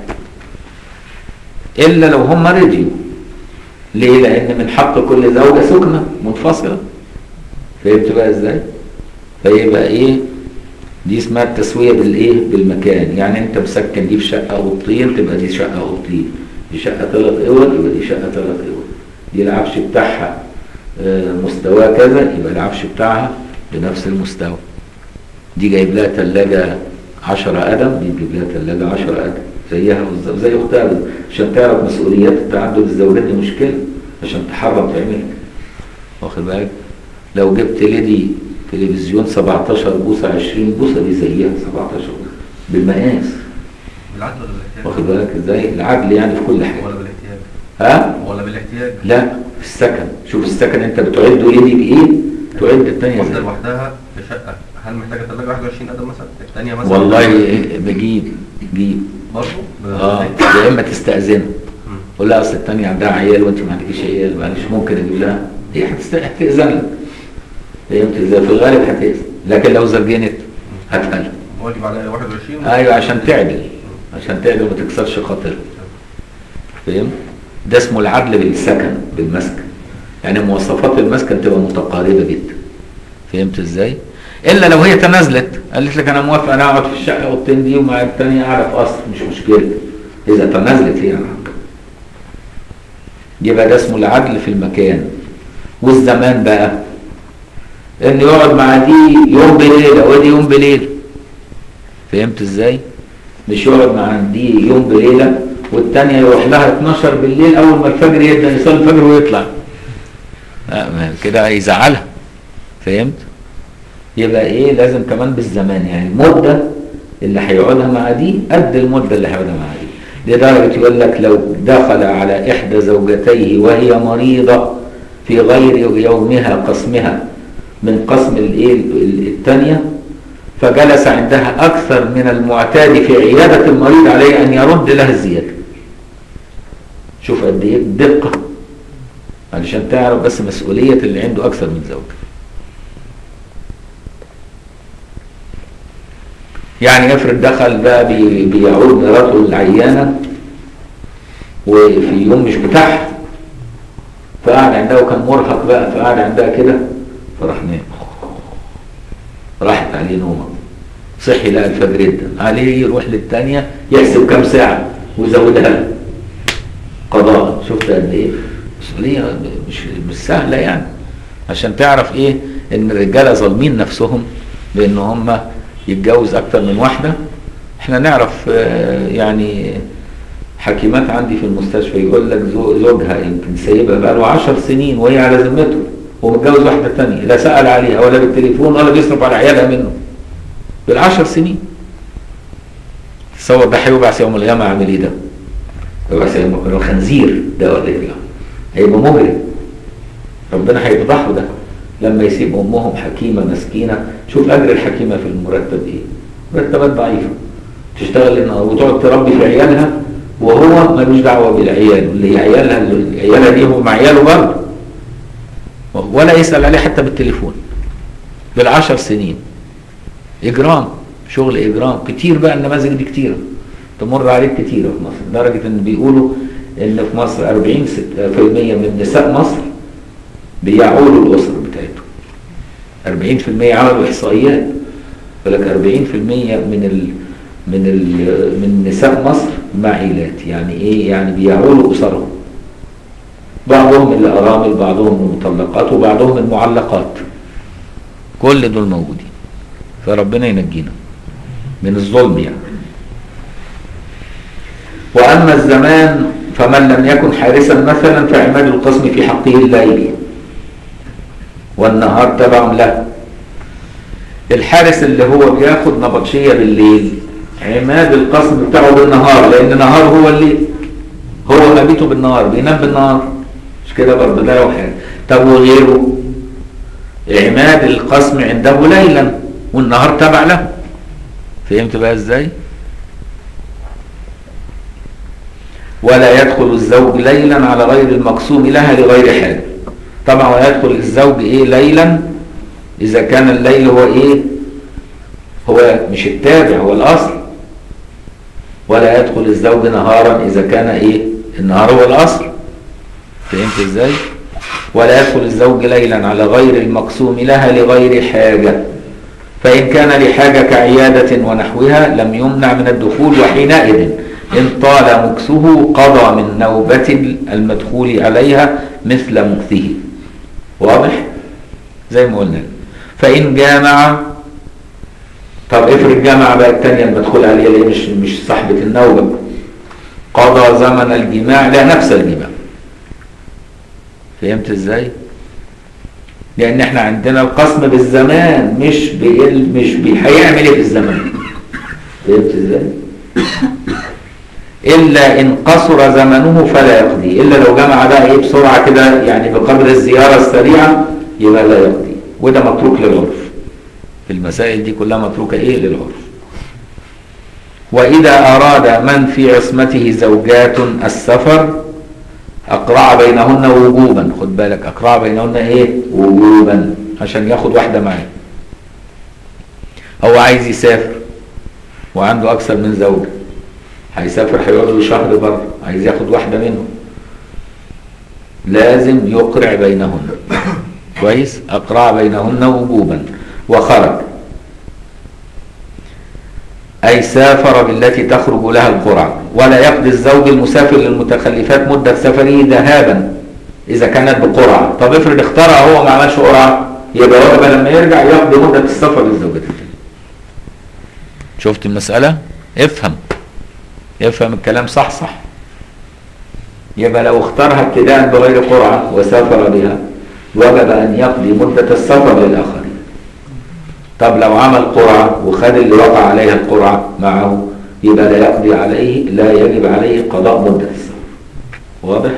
إلا لو هم رضيوا ليه؟ لأن من حق كل زوجة سكنة منفصلة فهمت بقى ازاي؟ فيبقى ايه؟ دي اسمها التسوية بالايه؟ بالمكان يعني انت مسكن دي في شقة أوضتين تبقى دي شقة أوضتين دي شقة ثلاث أوض يبقى دي شقة ثلاث أوض دي العفش بتاعها آه، مستواه كذا يبقى العفش بتاعها بنفس المستوى دي جايب لها ثلاجة 10 قدم دي تجيب لها ثلاجة 10 قدم زيها بالظبط زي اختها بالظبط. عشان تعرف مسؤوليات تعدد الزوجات دي مشكلة عشان تحرم تعملها واخد بالك لو جبت ليدي تلفزيون 17 بوصة 20 بوصة دي زيها 17 بوصة بالمقاس بالعدل ولا بالاحتياج؟ واخد بالك ازاي العدل يعني في كل حاجة ولا بالاحتياج؟ ها ولا بالاحتياج؟ لا في السكن شوف السكن انت بتعده ايه بايه تعد الثانيه واحدة ازاي لوحدها في شقة هل محتاجة ثلاجة 21 قدم مثلا؟ الثانية مثلا والله إيه، بجيب جيب برضه؟ اه يا اما تستاذنها قول لها اصل الثانيه عندها عيال وانت ما عندكيش عيال معلش ممكن اجيب لها هي هتست- هتاذن لك فهمت ازاي في الغالب هتاذن لكن لو زرجنت هتقل واجب عليا 21 ايوه عشان تعدل عشان تعدل وما تكسرش خاطرها فهمت ده اسمه العدل بالسكن بالمسكن يعني مواصفات المسكن تبقى متقاربه جدا فهمت ازاي الا لو هي تنازلت قالت لك انا موافق انا اقعد في الشقه اوضتين دي ومع الثانيه قاعده في قصر مش مشكله اذا تنازلت هي عن حقها يبقى ده اسمه العدل في المكان والزمان بقى ان يقعد مع دي يوم بليله ودي يوم بليله فهمت ازاي مش يقعد مع دي يوم بليله والتانية يروح لها 12 بالليل اول ما الفجر يبدا يصلي الفجر ويطلع لا ما كده هيزعلها فهمت يبقى ايه لازم كمان بالزمان يعني المده اللي هيقعدها مع دي قد المده اللي هيقعدها مع دي لدرجه يقول لك لو دخل على احدى زوجتيه وهي مريضه في غير يومها قسمها من قسم الايه الثانيه فجلس عندها اكثر من المعتاد في عياده المريض عليه ان يرد لها الزياده شوف قد ايه الدقه علشان تعرف بس مسؤوليه اللي عنده اكثر من زوجه يعني افرض دخل بقى بي- بيعود مراته العيانه وفي يوم مش بتاعها فقعد عندها وكان مرهق بقى فقعد عندها كده فراح نام راحت عليه نومه صحي لقى الفجر جدا عليه يروح للتانية يحسب كام ساعة ويزودها له قضاء شفت قد ايه مسؤولية مش مش سهلة يعني عشان تعرف ايه ان الرجالة ظالمين نفسهم بان هم يتجوز اكتر من واحدة احنا نعرف آه، يعني حكيمات عندي في المستشفى يقول لك زو- زوجها يمكن سايبها بقى له 10 سنين وهي على ذمته ومتجوز واحدة تانية لا سأل عليها ولا بالتليفون ولا بيصرف على عيالها منه بالعشر سنين تصور ده هيبعث يوم القيامة عامل ايه ده؟ يبعث يوم القيامة خنزير ده ولا ايه؟ هيبقى مجرم ربنا هيفضحه ده لما يسيب امهم حكيمه مسكينه شوف اجر الحكيمه في المرتب ايه؟ مرتبات ضعيفه تشتغل النهار وتقعد تربي في عيالها وهو ملوش دعوه بالعيال اللي هي عيالها اللي عيالها دي هو مع عياله برضه ولا يسال عليه حتى بالتليفون بالعشر سنين اجرام شغل اجرام كتير بقى النماذج دي كتيره تمر عليك كتيره في مصر لدرجه ان بيقولوا ان في مصر 40% من نساء مصر بيعولوا الاسر بتاعتهم 40% عملوا احصائيات يقول لك 40% من ال من ال من نساء مصر معيلات يعني ايه يعني بيعولوا اسرهم بعضهم اللي ارامل بعضهم المطلقات وبعضهم المعلقات كل دول موجودين فربنا ينجينا من الظلم يعني وأما الزمان فمن لم يكن حارسا مثلا فعماد القسم في حقه الليل والنهار تبع له الحارس اللي هو بياخد نبطشية بالليل عماد القسم بتاعه بالنهار لأن نهار هو الليل هو مبيته بالنهار بينام بالنهار مش كده برضه ده له حاجة طب وغيره عماد القسم عنده ليلا والنهار تبع له فهمت بقى ازاي ولا يدخل الزوج ليلا على غير المقسوم لها لغير حاجة طبعا ويدخل الزوج ايه ليلا اذا كان الليل هو ايه هو مش التابع هو الاصل ولا يدخل الزوج نهارا اذا كان ايه النهار هو الاصل فهمت ازاي ولا يدخل الزوج ليلا على غير المقسوم لها لغير حاجة فإن كان لحاجة كعيادة ونحوها لم يمنع من الدخول وحينئذ إن طال مكسه قضى من نوبة المدخول عليها مثل مكثه واضح؟ زي ما قلنا فإن جامع طب افرض جامع بقى التانية المدخول عليها اللي هي مش مش صاحبة النوبة قضى زمن الجماع لا نفس الجماع فهمت ازاي؟ لان احنا عندنا القسم بالزمان مش بال مش بي- هيعمل ايه في الزمان فهمت ازاي؟ الا ان قصر زمنه فلا يقضي الا لو جمع بقى ايه بسرعه كده يعني بقدر الزياره السريعه يبقى لا يقضي وده متروك للعرف المسائل دي كلها متروكه ايه للعرف واذا اراد من في عصمته زوجات السفر أقرع بينهن وجوبا خد بالك أقرع بينهن إيه وجوبا عشان ياخد واحدة معاه هو عايز يسافر وعنده أكثر من زوجة هيسافر هيقعد له شهر بره عايز ياخد واحدة منهم لازم يقرع بينهن كويس أقرع بينهن وجوبا وخرج أي سافر بالتي تخرج لها القرعة ولا يقضي الزوج المسافر للمتخلفات مدة سفره ذهابا إذا كانت بقرعة طب افرض اختارها هو ما عملش قرعة يبقى واجب لما يرجع يقضي مدة السفر للزوجة الثانية شفت المسألة؟ افهم افهم الكلام صح صح يبقى لو اختارها ابتداء بغير قرعة وسافر بها وجب أن يقضي مدة السفر للآخرين طب لو عمل قرعة وخد اللي وقع عليها القرعة معه يبقى لا يقضي عليه لا يجب عليه قضاء مدة السفر واضح؟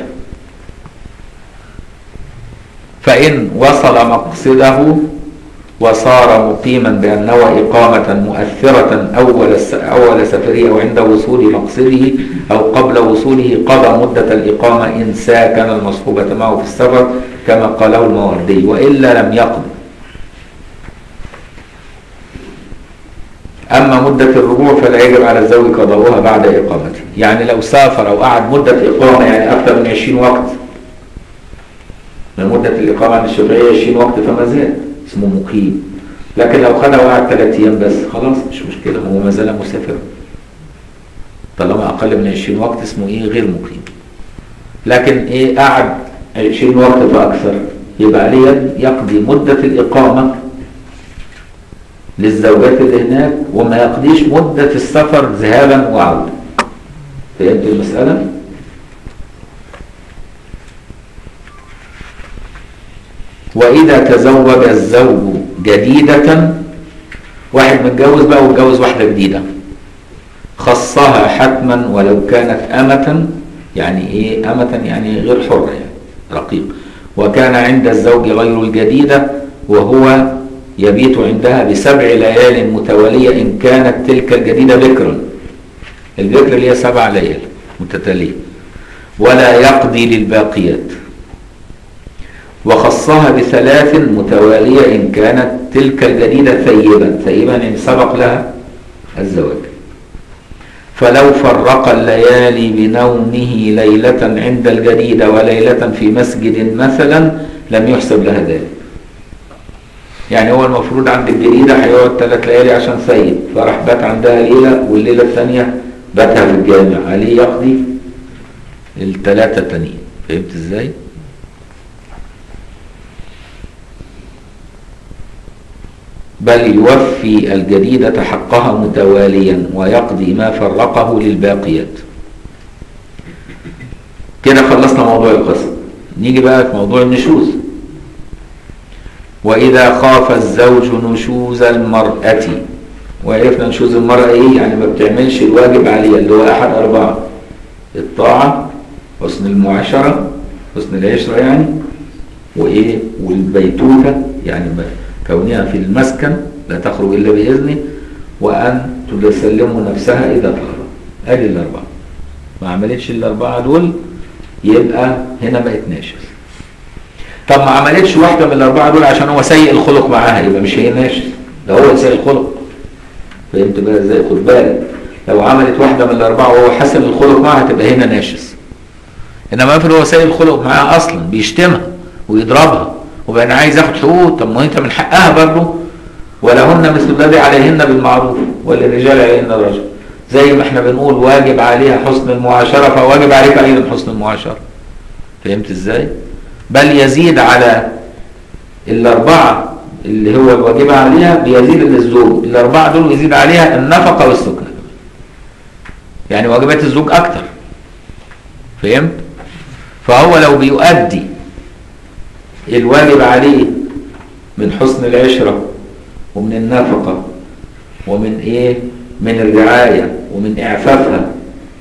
فإن وصل مقصده وصار مقيما بأن نوى إقامة مؤثرة أول الس- أول سفره أو عند وصول مقصده أو قبل وصوله قضى مدة الإقامة إن ساكن المصحوبة معه في السفر كما قاله الماوردي وإلا لم يقضي أما مدة الرجوع فلا يجب على الزوج قضاؤها بعد إقامته يعني لو سافر أو قعد مدة إقامة يعني أكثر من 20 وقت من مدة الإقامة عند الشافعية 20 وقت فما زال اسمه مقيم لكن لو خدها وقعد ثلاث أيام بس خلاص مش مشكلة هو ما زال مسافر طالما أقل من 20 وقت اسمه إيه غير مقيم لكن إيه قعد 20 وقت فأكثر يبقى عليه يقضي مدة الإقامة للزوجات اللي هناك وما يقضيش مدة السفر ذهابا وعودة فهمت المسألة؟ وإذا تزوج الزوج جديدة واحد متجوز بقى واتجوز واحدة جديدة خصها حتما ولو كانت أمة يعني إيه أمة يعني غير حرة يعني رقيق وكان عند الزوج غير الجديدة وهو يبيت عندها بسبع ليال متوالية إن كانت تلك الجديدة بكرا البكر اللي هي سبع ليال متتالية ولا يقضي للباقيات وخصها بثلاث متوالية إن كانت تلك الجديدة ثيبا ثيبا إن سبق لها الزواج فلو فرق الليالي بنومه ليلة عند الجديدة وليلة في مسجد مثلا لم يحسب لها ذلك يعني هو المفروض عند الجديدة هيقعد ثلاث ليالي عشان ثيب فراح بات عندها ليلة والليلة الثانية باتها في الجامع عليه يقضي الثلاثة التانيين فهمت ازاي؟ بل يوفي الجديدة حقها متواليا ويقضي ما فرقه للباقيات كده خلصنا موضوع القسم نيجي بقى في موضوع النشوز وإذا خاف الزوج نشوز المرأة وعرفنا نشوز المرأة إيه يعني ما بتعملش الواجب عليها اللي هو أحد أربعة الطاعة حسن المعاشرة حسن العشرة يعني وإيه والبيتوتة يعني ما- كونها في المسكن لا تخرج إلا بإذنه وأن تسلم نفسها إذا طلب أدي الأربعة ما عملتش الأربعة دول يبقى هنا بقت ناشز طب ما عملتش واحدة من الأربعة دول عشان هو سيء الخلق معاها يبقى مش هي ناشز ده هو سيء الخلق فهمت بقى ازاي خد بالك لو عملت واحدة من الأربعة وهو حسن الخلق معاها تبقى هنا ناشز إنما افرض هو سيء الخلق معاها أصلا بيشتمها ويضربها وبقى عايز ياخد حقوق طب ما انت من حقها برضه ولهن مثل الذي عليهن بالمعروف وللرجال عليهن الرجل زي ما احنا بنقول واجب عليها حسن المعاشرة فواجب عليك أيضا حسن المعاشرة فهمت ازاي؟ بل يزيد على الأربعة اللي هو الواجب عليها بيزيد للزوج الأربعة دول يزيد عليها النفقة والسكنة يعني واجبات الزوج أكتر فهمت؟ فهو لو بيؤدي الواجب عليه من حسن العشرة ومن النفقة ومن ايه من الرعاية ومن اعفافها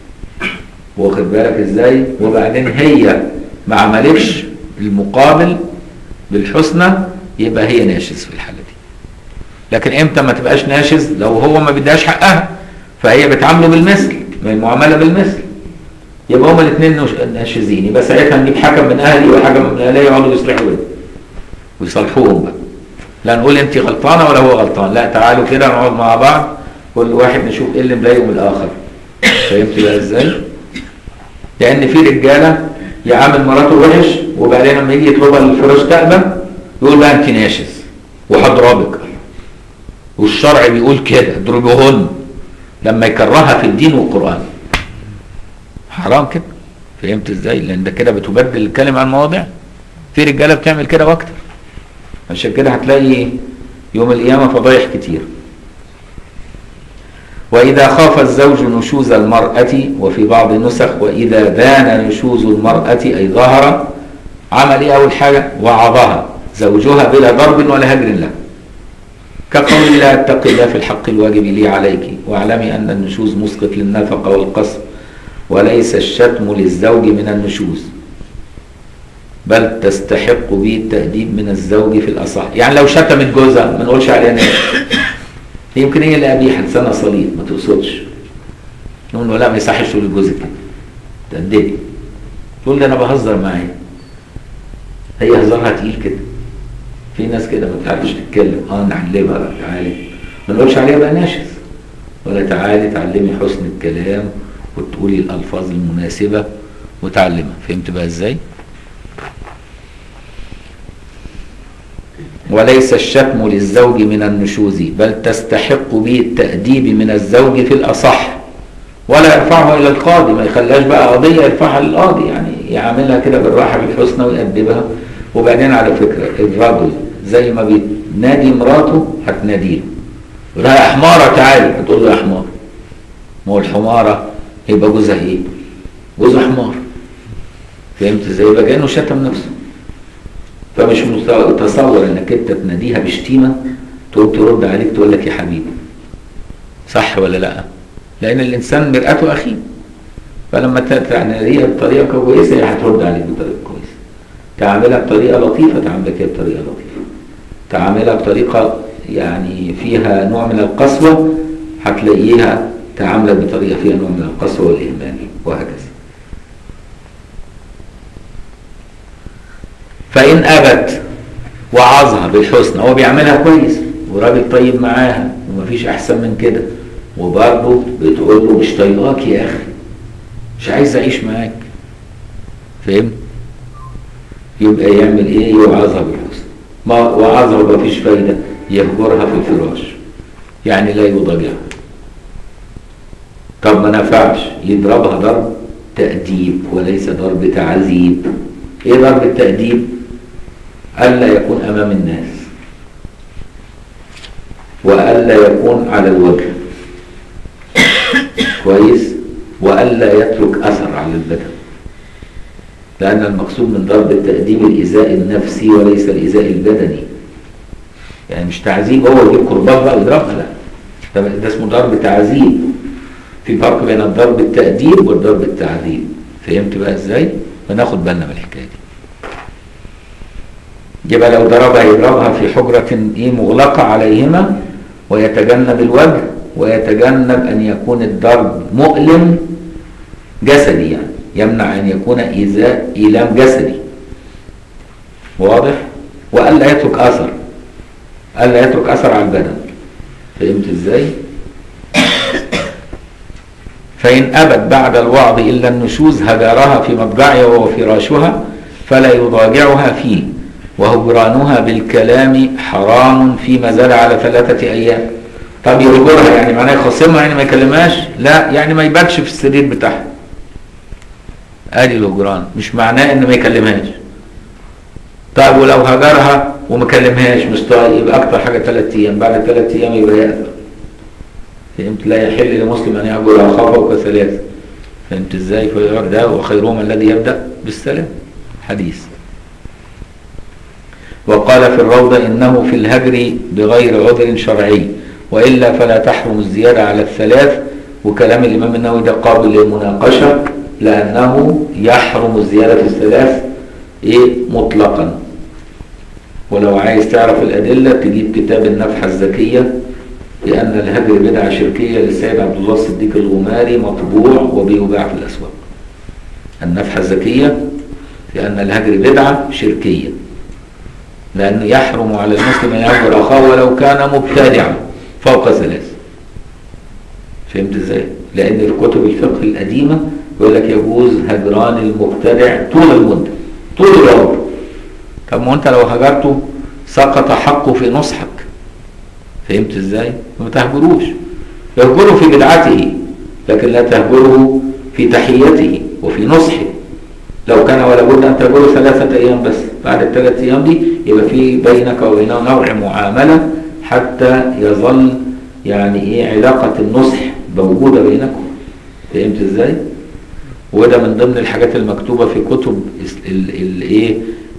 واخد بالك ازاي وبعدين هي ما عملتش المقابل بالحسنى يبقى هي ناشز في الحالة دي لكن امتى ما تبقاش ناشز لو هو ما بدهاش حقها فهي بتعامله بالمثل من المعاملة بالمثل يبقى هما الاثنين ناشزين يبقى ساعتها نجيب حكم من اهلي وحكم من اهلي يقعدوا يصلحوا بينهم ويصالحوهم بقى لا نقول انت غلطانه ولا هو غلطان لا تعالوا كده نقعد مع بعض كل واحد نشوف ايه اللي مضايقه من الاخر فهمت بقى ازاي؟ لان في رجاله يعامل مراته وحش وبعدين لما يجي يطلبها للفراش تأبى يقول بقى انت ناشز وهضربك والشرع بيقول كده اضربوهن لما يكرهها في الدين والقران حرام كده فهمت ازاي؟ لان ده كده بتبدل الكلمه عن المواضع في رجاله بتعمل كده واكتر عشان كده هتلاقي يوم القيامة فضايح كتير وإذا خاف الزوج نشوز المرأة وفي بعض النسخ وإذا بان نشوز المرأة أي ظهر عمل إيه أول حاجة وعظها زوجها بلا ضرب ولا هجر له كقول الله اتق الله في الحق الواجب لي عليك واعلمي أن النشوز مسقط للنفقة والقصر وليس الشتم للزوج من النشوز بل تستحق به التأديب من الزوج في الأصح يعني لو شتمت جوزها ما نقولش عليها ناس يمكن هي اللي قبيحة لسانها صليط ما تقصدش نقول له لا ما يصحش تقول لجوزك كده تأدبي تقول لي أنا بهزر معايا هي هزارها تقيل كده في ناس كده ما بتعرفش تتكلم اه نعلمها بقى تعالي ما نقولش عليها بقى ناشز ولا تعالي تعلمي حسن الكلام وتقولي الألفاظ المناسبة وتعلمها فهمت بقى ازاي؟ وليس الشتم للزوج من النشوز بل تستحق به التأديب من الزوج في الأصح ولا يرفعه إلى القاضي ما يخليهاش بقى قضية يرفعها للقاضي يعني يعاملها كده بالراحة بالحسنى ويأدبها وبعدين على فكرة الرجل زي ما بينادي مراته هتناديه يقول لها يا حمارة تعالي هتقول له يا حمار ما هو الحمارة يبقى جوزها ايه؟ جوزها حمار فهمت ازاي؟ يبقى كأنه شتم نفسه فمش متصور انك انت تناديها بشتيمه تقوم ترد عليك تقول لك يا حبيبي صح ولا لا لان الانسان مرآته اخيه فلما تناديها بطريقه كويسه هي هترد عليك بطريقه كويسه تعاملها بطريقه لطيفه تعاملك هي بطريقه لطيفه تعاملها بطريقه يعني فيها نوع من القسوه هتلاقيها تعاملك بطريقه فيها نوع من القسوه والاهمال وهكذا فإن أبت وعظها بالحسنى هو بيعملها كويس وراجل طيب معاها ومفيش أحسن من كده وبرضه بتقول له مش طايقاك يا أخي مش عايز أعيش معاك فهمت؟ يبقى يعمل إيه؟ يوعظها بالحسنى ما وعظها مفيش فايدة يهجرها في الفراش يعني لا يضاجعها طب ما نفعش يضربها ضرب تأديب وليس ضرب تعذيب ايه ضرب التأديب ألا يكون أمام الناس وألا يكون على الوجه كويس وألا يترك أثر على البدن لأن المقصود من ضرب التأديب الإيذاء النفسي وليس الإيذاء البدني يعني مش تعذيب هو يجيب كرباج بقى ويضربها لا ده, ده اسمه ضرب تعذيب في فرق بين الضرب التأديب والضرب التعذيب فهمت بقى ازاي؟ فناخد بالنا من الحكاية دي يبقى لو ضربها يضربها في حجرة ايه مغلقة عليهما ويتجنب الوجه ويتجنب ان يكون الضرب مؤلم جسدي يعني يمنع ان يكون ايذاء ايلام جسدي واضح والا يترك اثر الا يترك اثر على البدن فهمت ازاي فان ابت بعد الوعظ الا النشوز هجرها في مضجعها وهو فراشها فلا يضاجعها فيه وهجرانها بالكلام حرام فيما زاد على ثلاثة أيام طب يهجرها يعني معناه يخصمها يعني ما يكلمهاش لا يعني ما يباتش في السرير بتاعها ادي الهجران مش معناه ان ما يكلمهاش طيب ولو هجرها وما كلمهاش مش طايق يبقى اكتر حاجه ثلاث ايام بعد ثلاث ايام يبقى يأثر فهمت لا يحل لمسلم ان يهجر اخاه فوق ثلاث فهمت ازاي ده وخيرهم الذي يبدا بالسلام حديث وقال في الروضة إنه في الهجر بغير عذر شرعي وإلا فلا تحرم الزيادة على الثلاث وكلام الإمام النووي ده قابل للمناقشة لأنه يحرم الزيادة في الثلاث إيه مطلقا ولو عايز تعرف الأدلة تجيب كتاب النفحة الزكية لأن الهجر بدعة شركية للسيد عبد الله الصديق الغماري مطبوع وبيباع في الأسواق النفحة الزكية لأن الهجر بدعة شركية لأنه يحرم على المسلم أن يهجر أخاه ولو كان مبتدعا فوق ثلاث فهمت ازاي؟ لأن في كتب الفقه القديمة يقول لك يجوز هجران المبتدع طول المدة طول العمر طب ما انت لو هجرته سقط حقه في نصحك فهمت ازاي؟ ما تهجروش يهجره في بدعته لكن لا تهجره في تحيته وفي نصحه لو كان ولا بد ان تهجره ثلاثة ايام بس بعد الثلاث ايام دي يبقى في بينك وبينه نوع معاملة حتى يظل يعني ايه علاقة النصح موجودة بينكم فهمت ازاي؟ وده من ضمن الحاجات المكتوبة في كتب الايه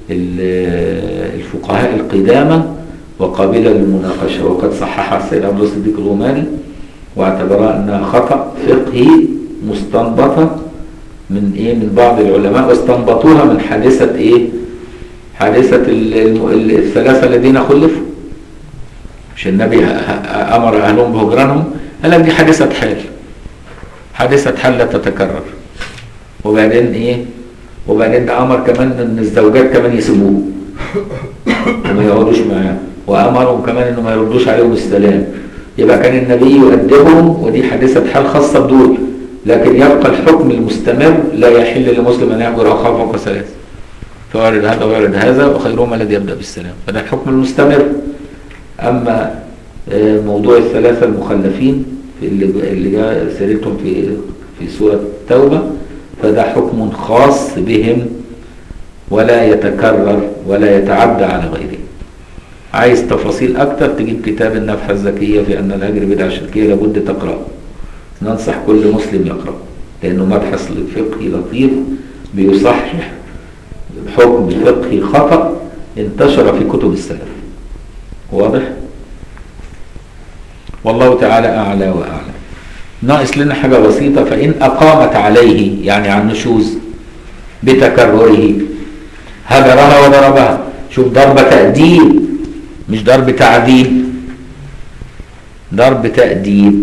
الفقهاء القدامى وقابلة للمناقشة وقد صححها السيد عبد الله الصديق الغماري واعتبرها انها خطأ فقهي مستنبطة من ايه من بعض العلماء واستنبطوها من حادثة ايه حادثة الثلاثة الذين خلفوا مش النبي امر اهلهم بهجرانهم قال لك دي حادثة حال حادثة حال لا تتكرر وبعدين ايه وبعدين ده امر كمان ان الزوجات كمان يسيبوه وما يقعدوش معاه وامرهم كمان انه ما يردوش عليهم السلام يبقى كان النبي يؤدبهم ودي حادثة حال خاصة بدول لكن يبقى الحكم المستمر لا يحل لمسلم ان يهجر اخاه فوق ثلاث فوارد هذا وارد هذا وخيرهما الذي يبدا بالسلام فده الحكم المستمر اما موضوع الثلاثه المخلفين اللي اللي جاء سيرتهم في في سوره التوبه فده حكم خاص بهم ولا يتكرر ولا يتعدى على غيره عايز تفاصيل اكتر تجيب كتاب النفحه الزكيه في ان الهجر بدعه شركيه لابد تقراه ننصح كل مسلم يقرأ لأنه مبحث فقهي لطيف بيصحح حكم فقهي خطأ انتشر في كتب السلف واضح؟ والله تعالى أعلى وأعلى ناقص لنا حاجة بسيطة فإن أقامت عليه يعني عن نشوز بتكرره هجرها وضربها شوف ضرب تأديب مش ضرب تعذيب ضرب تأديب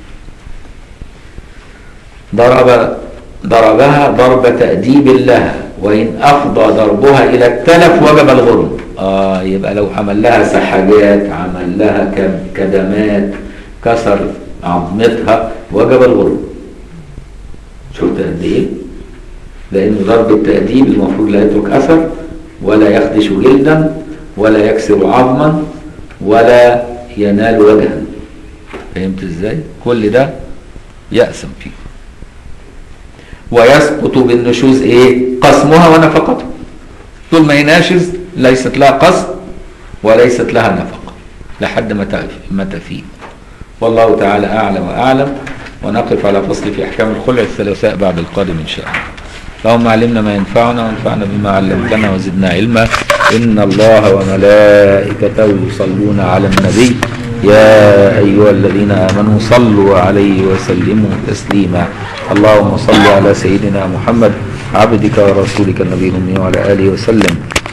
ضرب ضربها ضرب تأديب لها وإن أفضى ضربها إلى التلف وجب الغرم آه يبقى لو عمل لها سحاجات عمل لها كدمات كسر عظمتها وجب الغرم شفت قد إيه؟ لأن ضرب التأديب المفروض لا يترك أثر ولا يخدش جلدا ولا يكسر عظما ولا ينال وجها فهمت ازاي؟ كل ده يأسم فيه ويسقط بالنشوز ايه قسمها ونفقتها طول ما يناشز ليست لها قسم وليست لها نفقة لحد ما تف- ما تفيق والله تعالى أعلم وأعلم ونقف على فصل في أحكام الخلع الثلاثاء بعد القادم إن شاء الله اللهم علمنا ما ينفعنا وانفعنا بما علمتنا وزدنا علما إن الله وملائكته يصلون على النبي يا أيها الذين آمنوا صلوا عليه وسلموا تسليما اللهم صل على سيدنا محمد عبدك ورسولك النبي الأمي وعلى آله وسلم